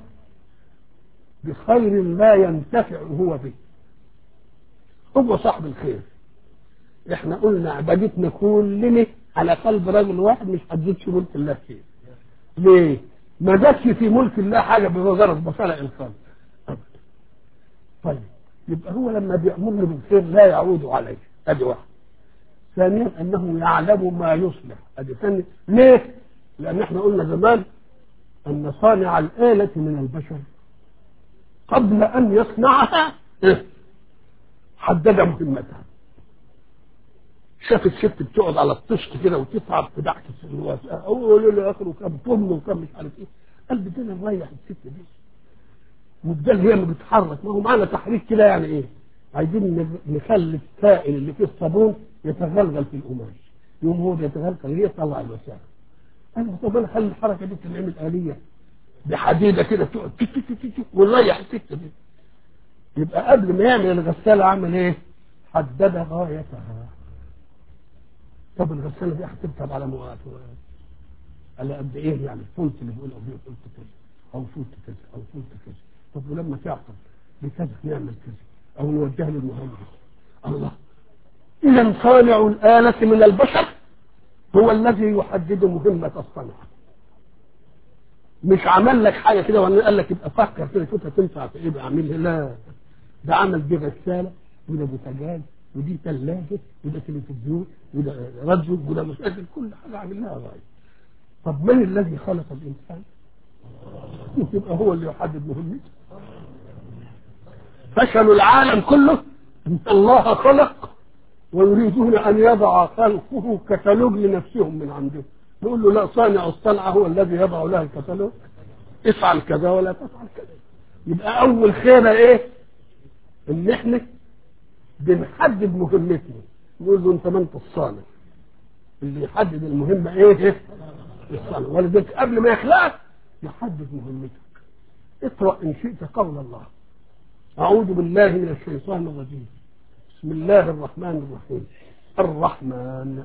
بخير لا ينتفع هو به هو صاحب الخير احنا قلنا عبادتنا كلنا على قلب رجل واحد مش هتزيدش ملك الله فيه ليه؟ ما جاتش في ملك الله حاجه بمجرد بصلع القلب أبدا. طيب يبقى هو لما بيأمرني بالخير لا يعود عليه ادي واحد ثانيا انه يعلم ما يصلح ادي ثاني ليه؟ لان احنا قلنا زمان ان صانع الآلة من البشر قبل ان يصنعها إيه؟ حدد مهمتها شاف الست بتقعد على الطشت كده وتتعب في دعك الواسعه اول له اخر وكم طن وكم مش عارف ايه قال بدنا نريح الست دي والدل هي اللي بتتحرك ما هو معانا تحريك كده يعني ايه عايزين ن- نخلي السائل اللي فيه الصابون يتغلغل في القماش يوم هو بيتغلغل هي يطلع الوسائل قال له طب انا خلي الحركه دي تنعمل آلية بحديده كده تقعد تك تك تك تك ونريح الست دي يبقى قبل ما يعمل الغساله عمل ايه؟ حدد غايتها طب الغساله دي هتركب على مئات على قد ايه يعني الفولت اللي بيقول او فولت كذا او فولت كذا او فولت كذا طب ولما تعطل بكذا نعمل كذا او نوجه للمهندس الله اذا صانع الاله من البشر هو الذي يحدد مهمه الصنعه مش عمل لك حاجه كده ولا قال لك يبقى فكر كده شوف هتنفع في ايه بعملها لا ده عمل دي غساله وده بوتاجاز ودي ثلاجه وده تلفزيون وده راديو وده مسجل كل حاجه عملناها غايه طب من الذي خلق الانسان؟ يبقى هو اللي يحدد مهمته فشل العالم كله ان الله خلق ويريدون ان يضع خلقه كتالوج لنفسهم من عندهم نقول له لا صانع الصنعه هو الذي يضع لها الكتالوج افعل كذا ولا تفعل كذا يبقى اول خير ايه ان احنا بنحدد مهمتنا نقول له انت ما انت الصانع اللي يحدد المهمه ايه الصانع ولذلك قبل ما يخلقك يحدد مهمتك اقرا ان شئت قول الله اعوذ بالله من الشيطان الرجيم بسم الله الرحمن الرحيم الرحمن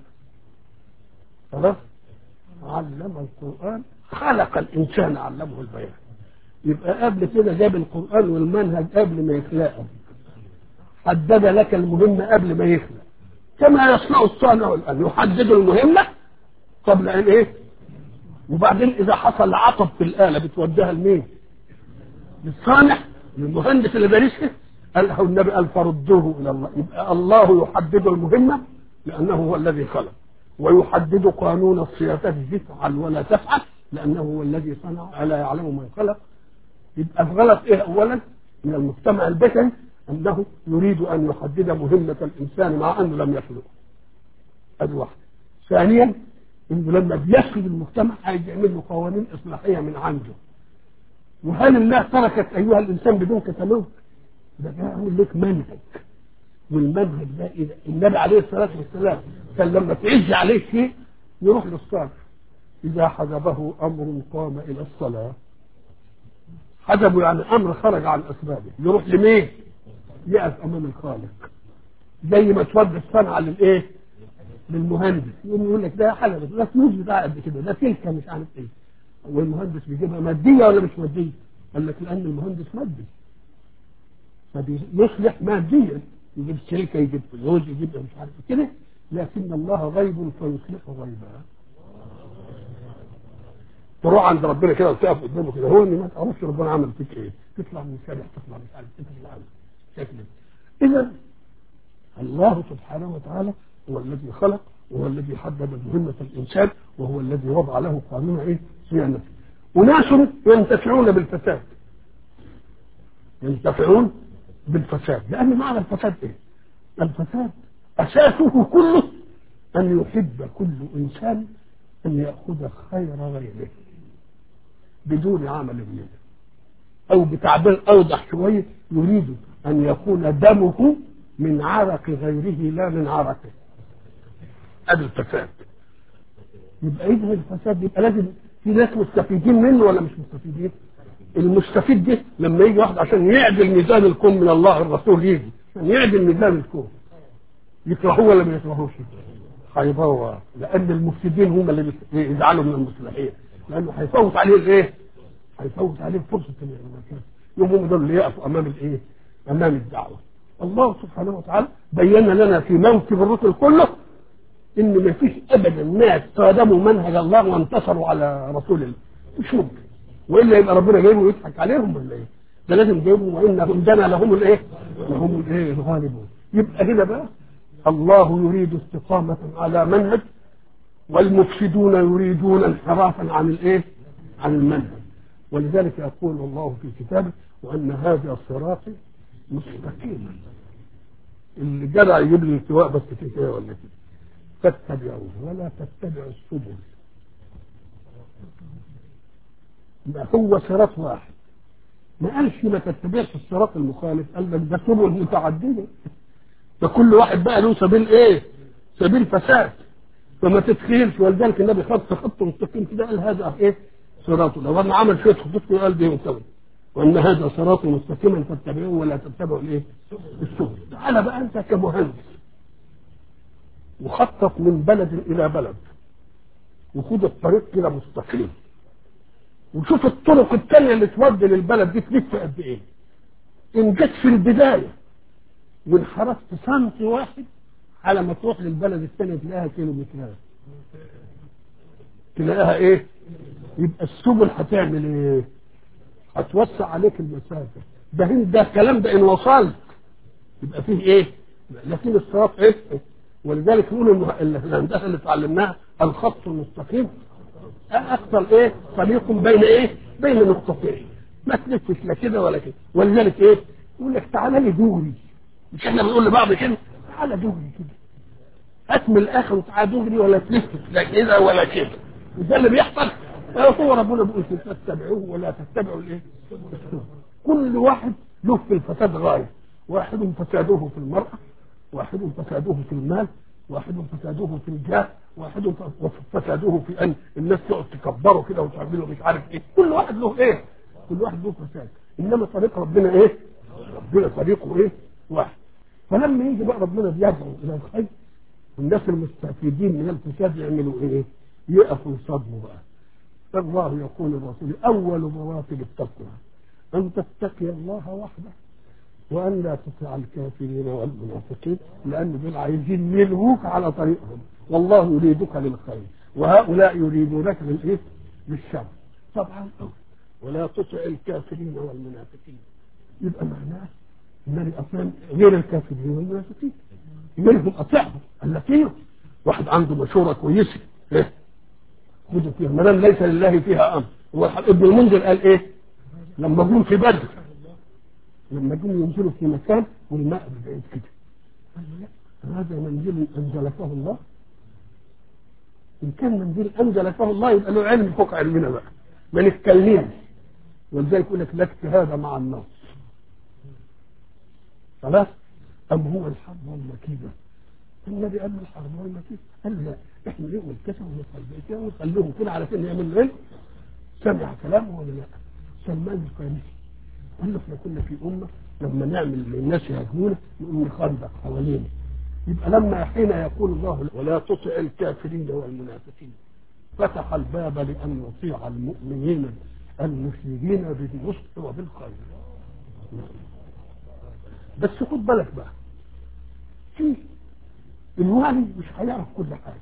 خلاص علم القرآن خلق الإنسان علمه البيان يبقى قبل كده جاب القرآن والمنهج قبل ما يخلقه حدد لك المهمة قبل ما يخلق كما يصنع الصانع الآن يحدد المهمة قبل أن إيه وبعدين إذا حصل عطب في الآلة بتوديها لمين؟ للصانع للمهندس اللي دارسها قال له النبي قال فردوه إلى الله يبقى الله يحدد المهمة لأنه هو الذي خلق ويحدد قانون الصياغة تفعل ولا تفعل لأنه هو الذي صنع ألا يعلم من خلق يبقى الغلط إيه أولا من المجتمع البشري أنه يريد أن يحدد مهمة الإنسان مع أنه لم يخلقه أدي واحدة ثانيا انه لما بيسلب المجتمع عايز يعمل له قوانين اصلاحيه من عنده وهل الله تركك ايها الانسان بدون كتالوج ده بيعمل لك منهج والمنهج ده إذا النبي عليه الصلاه والسلام كان لما تعز عليه شيء يروح للصالح اذا حجبه امر قام الى الصلاه حجبه يعني امر خرج عن اسبابه يروح لمين؟ يقف امام الخالق زي ما تودي الصنعه للايه؟ للمهندس يقوم يقول لك ده حاجه بس ده فلوس بتاع قد كده ده سلكه مش عارف ايه والمهندس بيجيبها ماديه ولا مش ماديه؟ قال لك لان المهندس مادي فبيصلح ماديا يجيب سلكه يجيب فلوس يجيب مش عارف كده لكن الله غيب فيصلح غيبا تروح عند ربنا كده وتقف قدامه كده هو اللي ما تعرفش ربنا عمل فيك ايه تطلع من شارع تطلع مش عارف ايه تطلع شكل اذا الله سبحانه وتعالى هو الذي خلق وهو الذي حدد مهمة الإنسان وهو الذي وضع له قانون إيه؟ صيانته أناس ينتفعون بالفساد ينتفعون بالفساد لأن معنى الفساد إيه؟ الفساد أساسه كله أن يحب كل إنسان أن يأخذ خير غيره بدون عمل منه أو بتعبير أوضح شوية يريد أن يكون دمه من عرق غيره لا من عرقه هذا الفساد يبقى إذا الفساد يبقى لازم في ناس مستفيدين منه ولا مش مستفيدين؟ المستفيد ده لما يجي واحد عشان يعدل ميزان الكون من الله الرسول يجي عشان يعدل ميزان الكون يكرهوه ولا ما يكرهوش؟ هيبوظ لان المفسدين هم اللي يزعلوا من المصلحين لانه هيفوت عليه الايه؟ هيفوت عليه فرصه المكان يوم هم دول اللي يقفوا امام الايه؟ امام الدعوه الله سبحانه وتعالى بين لنا في موكب الرسل كله ان ما فيش ابدا ناس صادموا منهج الله وانتصروا على رسول الله مش ممكن والا يبقى ربنا جايبه ويضحك عليهم ولا ايه؟ ده لازم جايبهم وان جندنا لهم الايه؟ لهم الايه؟ الغالبون يبقى هنا بقى الله يريد استقامة على منهج والمفسدون يريدون انحرافا عن الايه؟ عن المنهج ولذلك يقول الله في كتابه وان هذا صراطي مستقيما اللي جدع يجيب لي التواء بس كده ولا كده فاتبعوه ولا تتبعوا السبل يبقى هو صراط واحد ما قالش ما تتبعش الصراط المخالف قال لك ده سبل متعدده ده كل واحد بقى له سبيل ايه؟ سبيل فساد فما تتخيلش ولذلك النبي خط خط مستقيم كده قال هذا ايه؟ صراطه لو انا عمل شويه خطوط كده قال دي مسوي وان هذا صراط مستقيما فاتبعوه ولا تتبعوا الايه؟ السبل تعالى بقى انت كمهندس وخطط من بلد الى بلد وخد الطريق كده مستقيم وشوف الطرق التانية اللي تودي للبلد دي تلف قد ايه ان جت في البداية وانحرفت سنتي واحد على ما تروح للبلد الثانية تلاقيها كيلو مترات تلاقيها ايه يبقى السبل هتعمل ايه هتوسع عليك المسافة ده ده الكلام ده ان وصلت يبقى فيه ايه لكن الصراط ايه ولذلك يقولوا الهندسه اللي اتعلمناها الخط المستقيم اكثر ايه طريق بين ايه بين نقطتين ما تلفش لا كده ولا كده ولذلك ايه يقول لك تعالى لي دوري مش احنا بنقول لبعض كده تعالى دوري كده هات من الاخر وتعالى دوري ولا تلف لا كده ولا كده وده اللي بيحصل هو ربنا بيقول تتبعوه ولا تتبعوا الايه كل واحد له في الفساد غايه واحد فساده في المرأة واحد فساده في المال واحد فساده في الجاه واحد فساده في ان الناس تقعد تكبره كده وتعمله مش عارف ايه كل واحد له ايه كل واحد له فساد انما طريق ربنا ايه ربنا طريقه ايه واحد فلما يجي بقى ربنا بيدعو الى الخير الناس المستفيدين من الفساد يعملوا ايه يقفوا يصدموا بقى الله يقول الرسول اول مراتب التقوى ان تتقي الله وحده وأن لا تطع الكافرين والمنافقين لأن دول عايزين يلهوك على طريقهم والله يريدك للخير وهؤلاء يريدونك للإيه؟ للشر طبعا ولا تطع الكافرين والمنافقين يبقى معناه النبي أصلا غير الكافرين والمنافقين منهم أطيعهم التي واحد عنده مشورة كويسة إيه؟ خذوا فيها ما دام ليس لله فيها أمر هو ابن المنذر قال إيه؟ لما جم في بدر لما جم ينزلوا في مكان والماء بعيد كده قال لا هذا منزل انزلته الله ان كان منزل انزلته الله يبقى له علم فوق علمنا بقى ما نتكلمش ولذلك يقول لك لا اجتهاد مع النص خلاص ام هو الحرب والمكيده النبي قال له الحرب والمكيده قال لا احنا ليه الكسب ونخليه ونخليهم كده على سن يعمل ايه سمع كلامه ولا لا سلمان الفارسي قال له احنا كنا في امه لما نعمل الناس يهاجمونا نقوم نخندق حوالينا يبقى لما حين يقول الله ولا تطع الكافرين والمنافقين فتح الباب لان يطيع المؤمنين المسلمين بالنصح وبالخير بس خد بالك بقى في الوالي مش هيعرف كل حاجه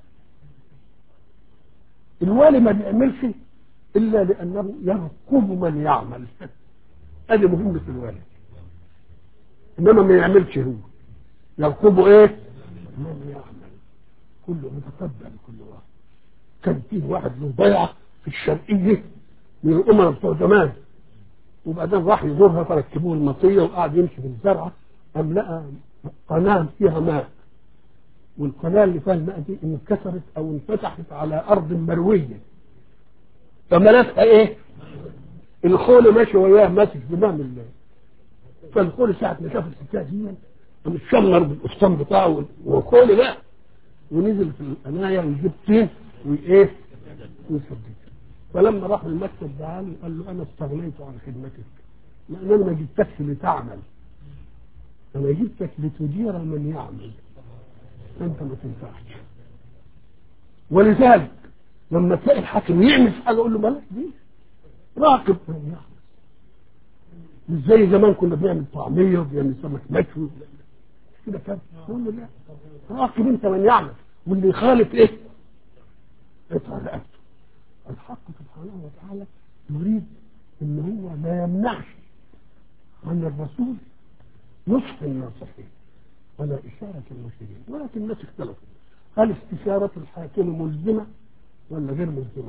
الوالي ما بيعملش الا لانه يرقب من يعمل ادي مهمة الوالد انما ما يعملش هو يرقبه ايه من يعمل كله متتبع لكل واحد كان في واحد له ضيعة في الشرقية من الامراء بتوع زمان وبعدين راح يزورها فركبوه المطيه وقعد يمشي في الزرعه قام لقى قناه فيها ماء والقناه اللي فيها الماء دي انكسرت او انفتحت على ارض مرويه فملكها ايه؟ الخول ماشي وياه ماسك زمام الله فالخول ساعة ما شاف الحكاية دي قام اتشمر بالقسطان بتاعه وخول بقى ونزل في القناية ويجيب طين وايه؟ ويصدق فلما راح المكتب ده قال له انا استغنيت عن خدمتك لان انا ما جبتكش لتعمل انا جبتك لتدير من يعمل انت ما تنفعش ولذلك لما تلاقي الحاكم يعمل حاجه اقول له بلاش دي راقب من يعمل مش زي زمان كنا بنعمل طعميه وبنعمل سمك مشوي كده كده نقول له لا راقب انت من يعمل واللي يخالف ايه؟ اقطع رقبته الحق سبحانه وتعالى يريد ان هو ما يمنعش عن الرسول نصح الناصحين ولا إشارة المرشدين ولكن الناس اختلفوا هل استشارة الحاكم ملزمة ولا غير ملزمة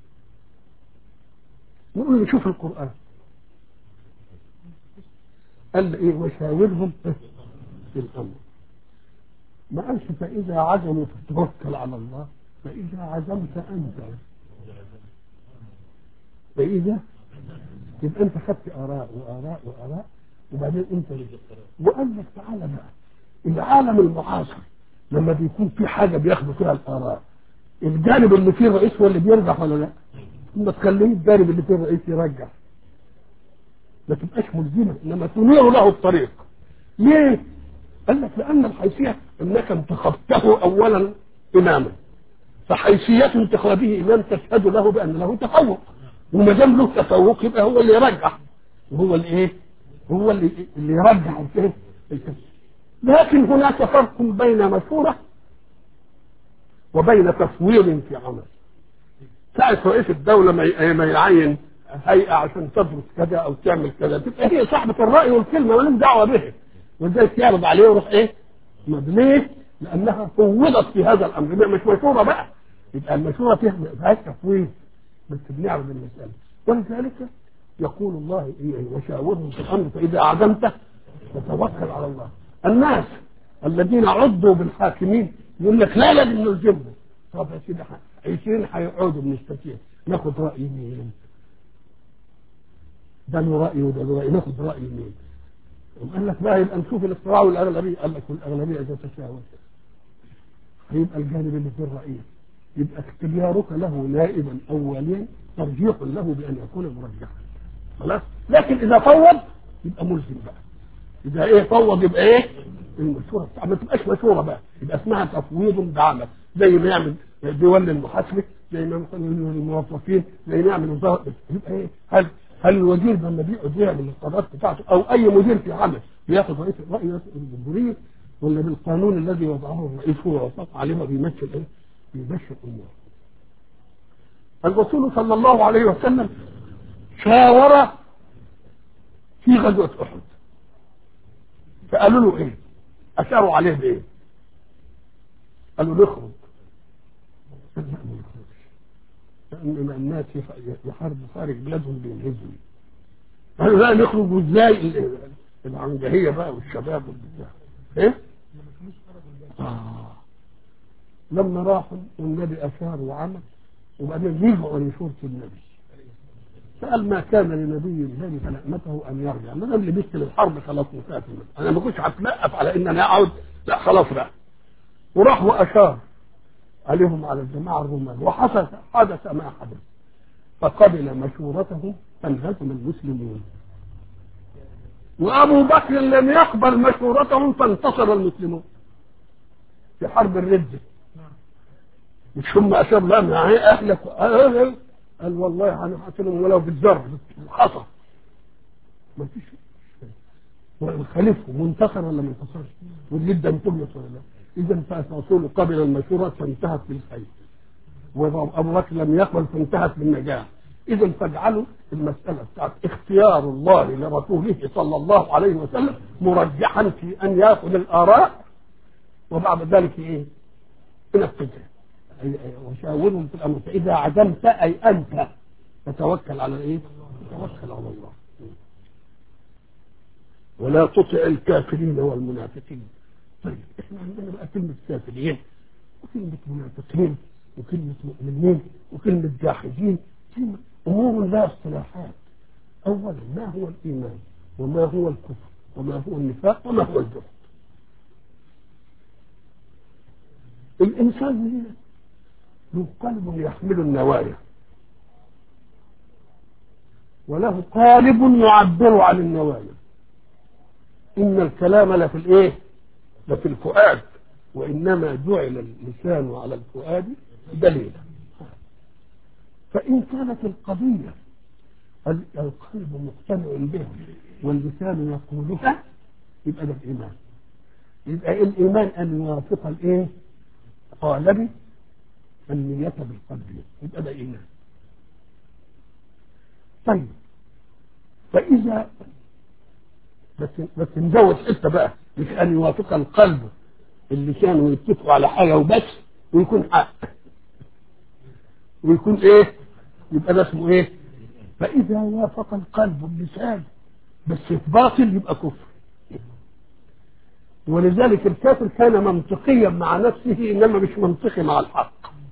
نقول نشوف القرآن قال ايه وشاورهم في الأمر ما قالش فإذا عزموا فتوكل على الله فإذا عزمت أنت فإذا يبقى أنت خدت آراء وآراء وآراء وبعدين أنت رجعت وقال لك تعالى بقى العالم المعاصر لما بيكون في حاجة بياخدوا فيها الآراء الجانب اللي فيه الرئيس هو اللي بيرجح ولا لا؟ ما تخليه الجانب اللي فيه الرئيس يرجح ما تبقاش ملزمة إنما تنير له الطريق ليه؟ قال لك لأن الحيثية أنك انتخبته أولا إماما فحيثية انتخابه إمام تشهد له بأن له تفوق وما دام له تفوق يبقى هو اللي يرجح وهو اللي ايه؟ هو اللي اللي يرجح الفهم لكن هناك فرق بين مشورة وبين تفويض في عمل ساعة رئيس الدولة ما يعين هيئة عشان تدرس كذا أو تعمل كذا تبقى هي صاحبة الرأي والكلمة مالوش دعوة به ولذلك يعرض عليه ويروح إيه؟ ليه؟ لأنها فوضت في هذا الأمر مش مشورة بقى يبقى المشورة فيها ما فيهاش تفويض بس بنعرض المسألة ولذلك يقول الله إيه وشاورهم في الأمر فإذا أعزمت فتوكل على الله الناس الذين عضوا بالحاكمين يقول لك لا لازم نلزمهم طب يا سيدي 20 هيقعدوا بنستطيع ناخد رأي مين؟ ده له رأي وده له رأي ناخد رأي مين؟ قال لك بقى يبقى نشوف الاقتراع والأغلبية قال لك والأغلبية إذا تشاور هيبقى الجانب اللي فيه الرئيس يبقى اختيارك له نائبا أوليا ترجيح له بأن يكون مرجحا خلاص لكن إذا فوض يبقى ملزم بقى إذا إيه فوض يبقى إيه المشورة ما تبقاش مشورة بقى يبقى اسمها تفويض بعمل زي ما يعمل بيولي المحاسبة زي ما يعمل الموظفين زي ما يعمل الظاهر يبقى إيه هل هل الوزير لما بيقعد يعمل القرارات بتاعته أو أي مدير في عمل بياخد رئيس رأي الجمهورية ولا بالقانون الذي وضعه الرئيس هو وافق عليه وبيمشي ايه؟ بيمشي الامور. الرسول صلى الله عليه وسلم شاور في غزوة أحد فقالوا له إيه؟ أشاروا عليه بإيه؟ قالوا نخرج لا ما نخرجش لأن الناس يحاربوا خارج بلادهم بينهزموا قالوا لا نخرج وإزاي العنجهية بقى والشباب والبتاع إيه؟ آه. لما راحوا والنبي أشار وعمل وبعدين رجعوا لشورة النبي سأل ما كان لنبي الله فنعمته أن يرجع ما دام لبست للحرب خلاص انتهت أنا ما كنتش هتلقف على إن أنا أقعد لا خلاص بقى وراح وأشار عليهم على الجماعة الرومان وحدث حدث ما حدث فقبل مشورته فانهزم المسلمون وأبو بكر لم يقبل مشورتهم فانتصر المسلمون في حرب الردة مش هم أشار لا معي أهلك قال والله أنا هقتلهم ولو بالذر حصل ما فيش وخليفه منتصر ولا ما انتصرش والجدة انتبهت ولا لا إذا فالرسول قبل المشورة فانتهت بالخير وأبو بكر لم يقبل فانتهت بالنجاح إذا فاجعلوا المسألة بتاعت اختيار الله لرسوله صلى الله عليه وسلم مرجحا في أن يأخذ الآراء وبعد ذلك إيه؟ ينفذها وشاورهم في الأمر فإذا عزمت أي أنت فتوكل على ايه توكل على الله ولا تطع الكافرين والمنافقين طيب احنا عندنا بقى كلمة كافرين وكلمة منافقين وكلمة مؤمنين وكلمة جاحدين كلمة أمور لها اصطلاحات أولا ما هو الإيمان وما هو الكفر وما هو النفاق وما هو الجحد الإنسان له قلب يحمل النوايا وله قالب يعبر عن النوايا إن الكلام لفي الإيه؟ لفي الفؤاد وإنما جعل اللسان على الفؤاد دليلا فإن كانت القضية القلب مقتنع بها واللسان يقولها يبقى ده الإيمان يبقى الإيمان أن يوافق الإيه؟ قالبي النية بالقلب يبقى ده إيمان طيب فإذا بس بس نزود حته بقى مش ان يوافق القلب اللسان ويتفقوا على حاجه وبس ويكون حق ويكون ايه يبقى ده اسمه ايه فاذا وافق القلب اللسان بس في باطل يبقى كفر ولذلك الكافر كان منطقيا مع نفسه انما مش منطقي مع الحق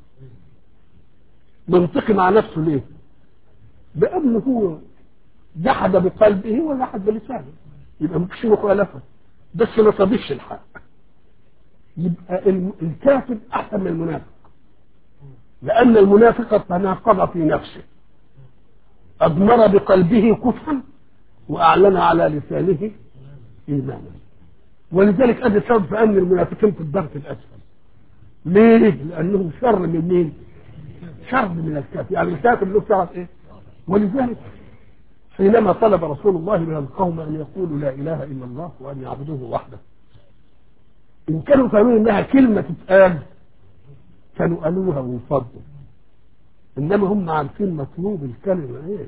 منطقي مع نفسه ليه لانه هو جحد بقلبه وجحد بلسانه يبقى مفيش مخالفه بس ما صدقش الحق يبقى الكافر احسن من المنافق لان المنافق تناقض في نفسه اضمر بقلبه كفرا واعلن على لسانه ايمانا ولذلك ادي سبب في ان المنافقين في الدرك الاسفل ليه؟ لانهم شر من مين؟ شر من الكافر يعني الكافر له شرف ايه؟ ولذلك حينما طلب رسول الله من القوم ان يقولوا لا اله الا الله وان يعبدوه وحده ان كانوا فاهمين انها كلمه تتقال كانوا قالوها وفضوا انما هم عارفين مطلوب الكلمه ايه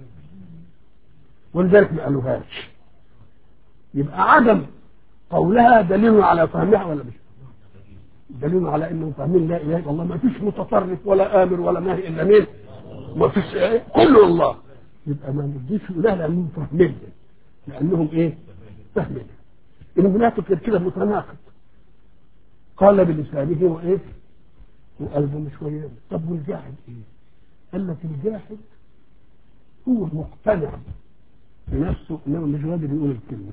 ولذلك ما قالوهاش يبقى عدم قولها دليل على فهمها ولا مش دليل على انهم فاهمين لا اله الا الله ما فيش متطرف ولا امر ولا ناهي الا مين ما فيش ايه كله الله يبقى ما نديش اله لانهم فاهمين لانهم ايه فاهمين المنافق غير كده متناقض قال بلسانه وايه وقلبه مش وياه طب والجاحد ايه قال لك الجاحد هو مقتنع بنفسه انما مش قادر يقول الكلمه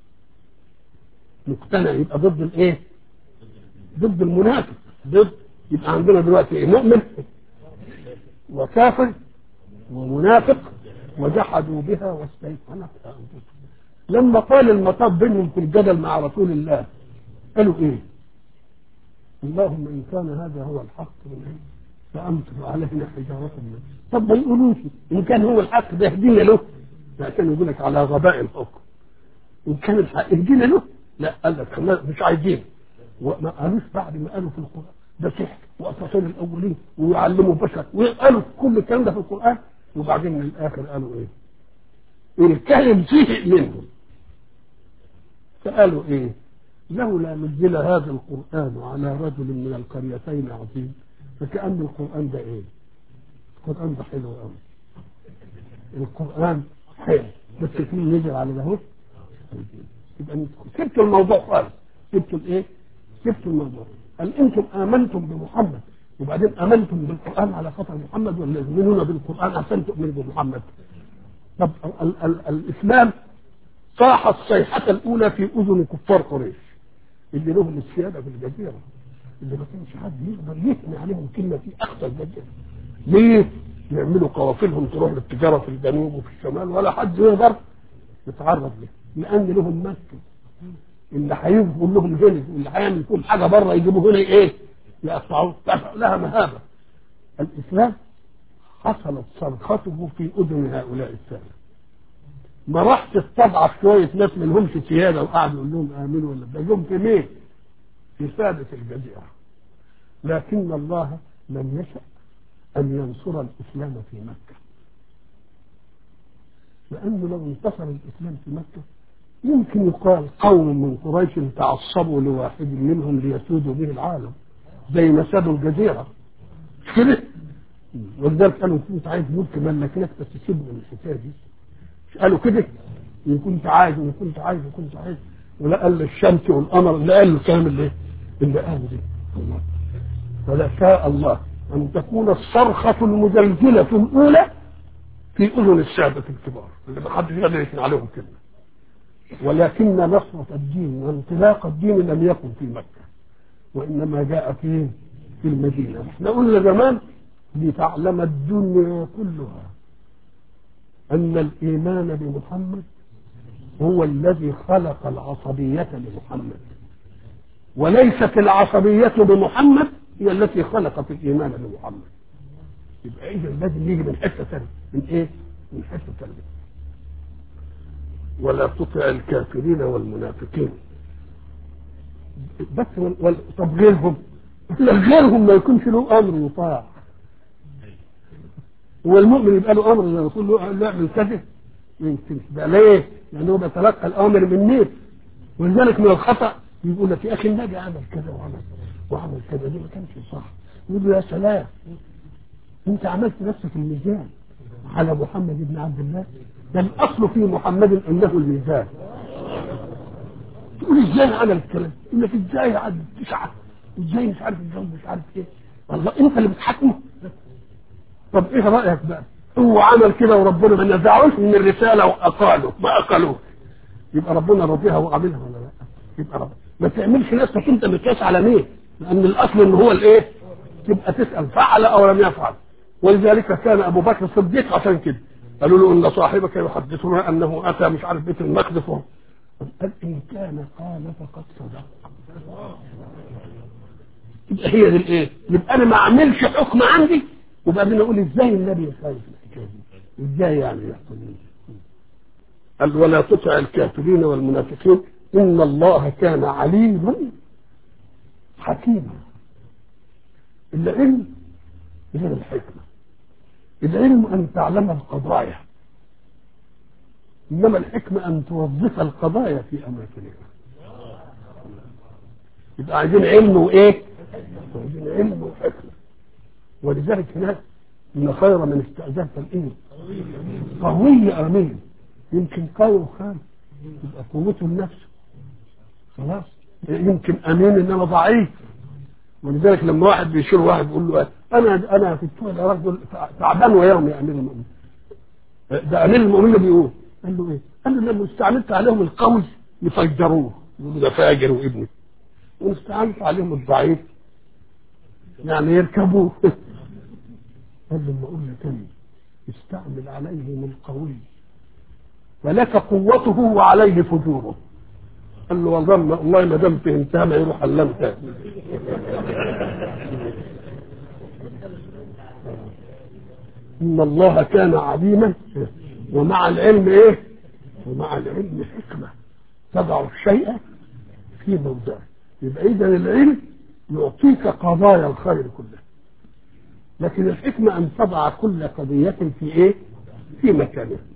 مقتنع يبقى ضد الايه ضد المنافق ضد يبقى عندنا دلوقتي ايه مؤمن وكافر ومنافق وجحدوا بها واستيقنت انفسهم لما قال المطاب بينهم في الجدل مع رسول الله قالوا ايه اللهم ان كان هذا هو الحق من عندك فامطر علينا حجاره من طب ما يقولوش ان كان هو الحق ده اهدينا له لا كان يقول لك على غباء الحكم ان كان الحق اهدينا له لا قال لك مش عايزين وما قالوش بعد ما قالوا في القران ده سحر واساطير الاولين ويعلموا بشر وقالوا كل الكلام ده في القران وبعدين من الاخر قالوا ايه؟ الكلم زهق منهم فقالوا ايه؟ لولا نزل هذا القران على رجل من القريتين عظيم فكأن القران ده ايه؟ القران ده حلو قوي القران حلو بس يكون نزل على ده يبقى سبتوا الموضوع خالص سبتوا الايه؟ سبتوا الموضوع قال انتم امنتم بمحمد وبعدين امنتم بالقران على خطر محمد ولا يؤمنون بالقران عشان تؤمنوا بمحمد طب ال ال الاسلام صاح الصيحه الاولى في اذن كفار قريش اللي لهم السياده في الجزيره اللي ما كانش حد يقدر يثني عليهم كلمه في اقصى الجزيره ليه؟ يعملوا قوافلهم تروح للتجاره في الجنوب وفي الشمال ولا حد يقدر يتعرض له لان لهم مكه اللي هيجوا لهم هنا واللي هيعمل فيهم حاجه بره يجيبوا هنا ايه؟ يقطعوه لها مهابه الاسلام حصلت صرخته في اذن هؤلاء الساده ما راح تستضعف شويه ناس ما لهمش سياده وقعدوا يقول لهم امنوا ولا ده جم في مين؟ في ساده الجزيره لكن الله لم يشأ أن ينصر الإسلام في مكة لأنه لو انتصر الإسلام في مكة يمكن يقال قوم من قريش تعصبوا لواحد منهم ليسودوا به العالم زي ما سادوا الجزيرة مش كده ولذلك قالوا كنت عايز ملك مملكناك بس سيبني من الحكايه دي مش قالوا كده ان كنت عايز ان كنت عايز ان كنت عايز ولا قال الشمس والقمر اللي قال الكلام اللي اللي قال دي الله فلا شاء الله ان تكون الصرخه المزلزله الاولى في اذن الساده الكبار اللي ما حدش يقدر يثني عليهم كلمه ولكن نصرة الدين وانطلاق الدين لم يكن في مكة وإنما جاء في في المدينة احنا قلنا زمان لتعلم الدنيا كلها أن الإيمان بمحمد هو الذي خلق العصبية لمحمد وليست العصبية بمحمد هي التي خلقت الإيمان بمحمد يبقى إذا لازم يجي من حتة ثانية من إيه؟ من حتة ثانية ولا تطع الكافرين والمنافقين بس وال... وال... طب غيرهم غيرهم ما يكونش له امر يطاع هو المؤمن يبقى له امر لما يقول له لا اعمل كذا يمكن ده ليه؟ لانه بيتلقى الامر من مين؟ ولذلك من الخطا يقول لك يا اخي النبي عمل كذا وعمل وعمل كذا دي ما كانش صح يقول له يا سلام انت عملت نفسك الميزان على محمد بن عبد الله ده الاصل في محمد انه الميزان تقول ازاي عمل الكلام يقول لك ازاي عدد تسعه ازاي مش عارف الجو مش عارف ايه والله انت اللي بتحكمه طب ايه رايك بقى هو عمل كده وربنا ما نزعوش من الرساله واقالوا ما اقالوه يبقى ربنا رضيها وعملها ولا لا يبقى رب ما تعملش نفسك انت مقياس على مين لان الاصل ان هو الايه تبقى تسال فعل او لم يفعل ولذلك كان ابو بكر الصديق عشان كده قالوا له ان صاحبك يحدثنا انه اتى مش عارف بيت المقدس قال ان كان قال فقد صدق يبقى هي دي الايه يبقى انا ما اعملش حكم عندي وبعدين اقول ازاي النبي يخالف الحكايه دي ازاي يعني يحصل قال ولا تطع الكافرين والمنافقين ان الله كان عليما حكيما العلم غير الحكمه العلم ان تعلم القضايا انما الحكمه ان توظف القضايا في اماكنها يبقى عايزين علم وايه عايزين علم وحكمه ولذلك هناك ان خير من استاجرت الايه قوي امين يمكن قوي وخام يبقى قوته النفس خلاص يمكن امين انما ضعيف ولذلك لما واحد بيشير واحد يقول له انا انا في الطول يا رجل تعبان ويوم يا امير المؤمنين ده امير المؤمنين بيقول قال له ايه؟ قال له لما استعملت عليهم القوي يفجروه يقولوا ده فاجر وابني واستعملت عليهم الضعيف يعني يركبوه قال له لما اقول لك انا استعمل عليهم القوي فلك قوته وعليه فجوره قال له والله ما والله ما دام فهمتها ما يروح علمتها ان الله كان عليما ومع العلم ايه ومع العلم حكمه تضع الشيء في موضعه يبقى اذا العلم يعطيك قضايا الخير كلها لكن الحكمه ان تضع كل قضيه في ايه في مكانها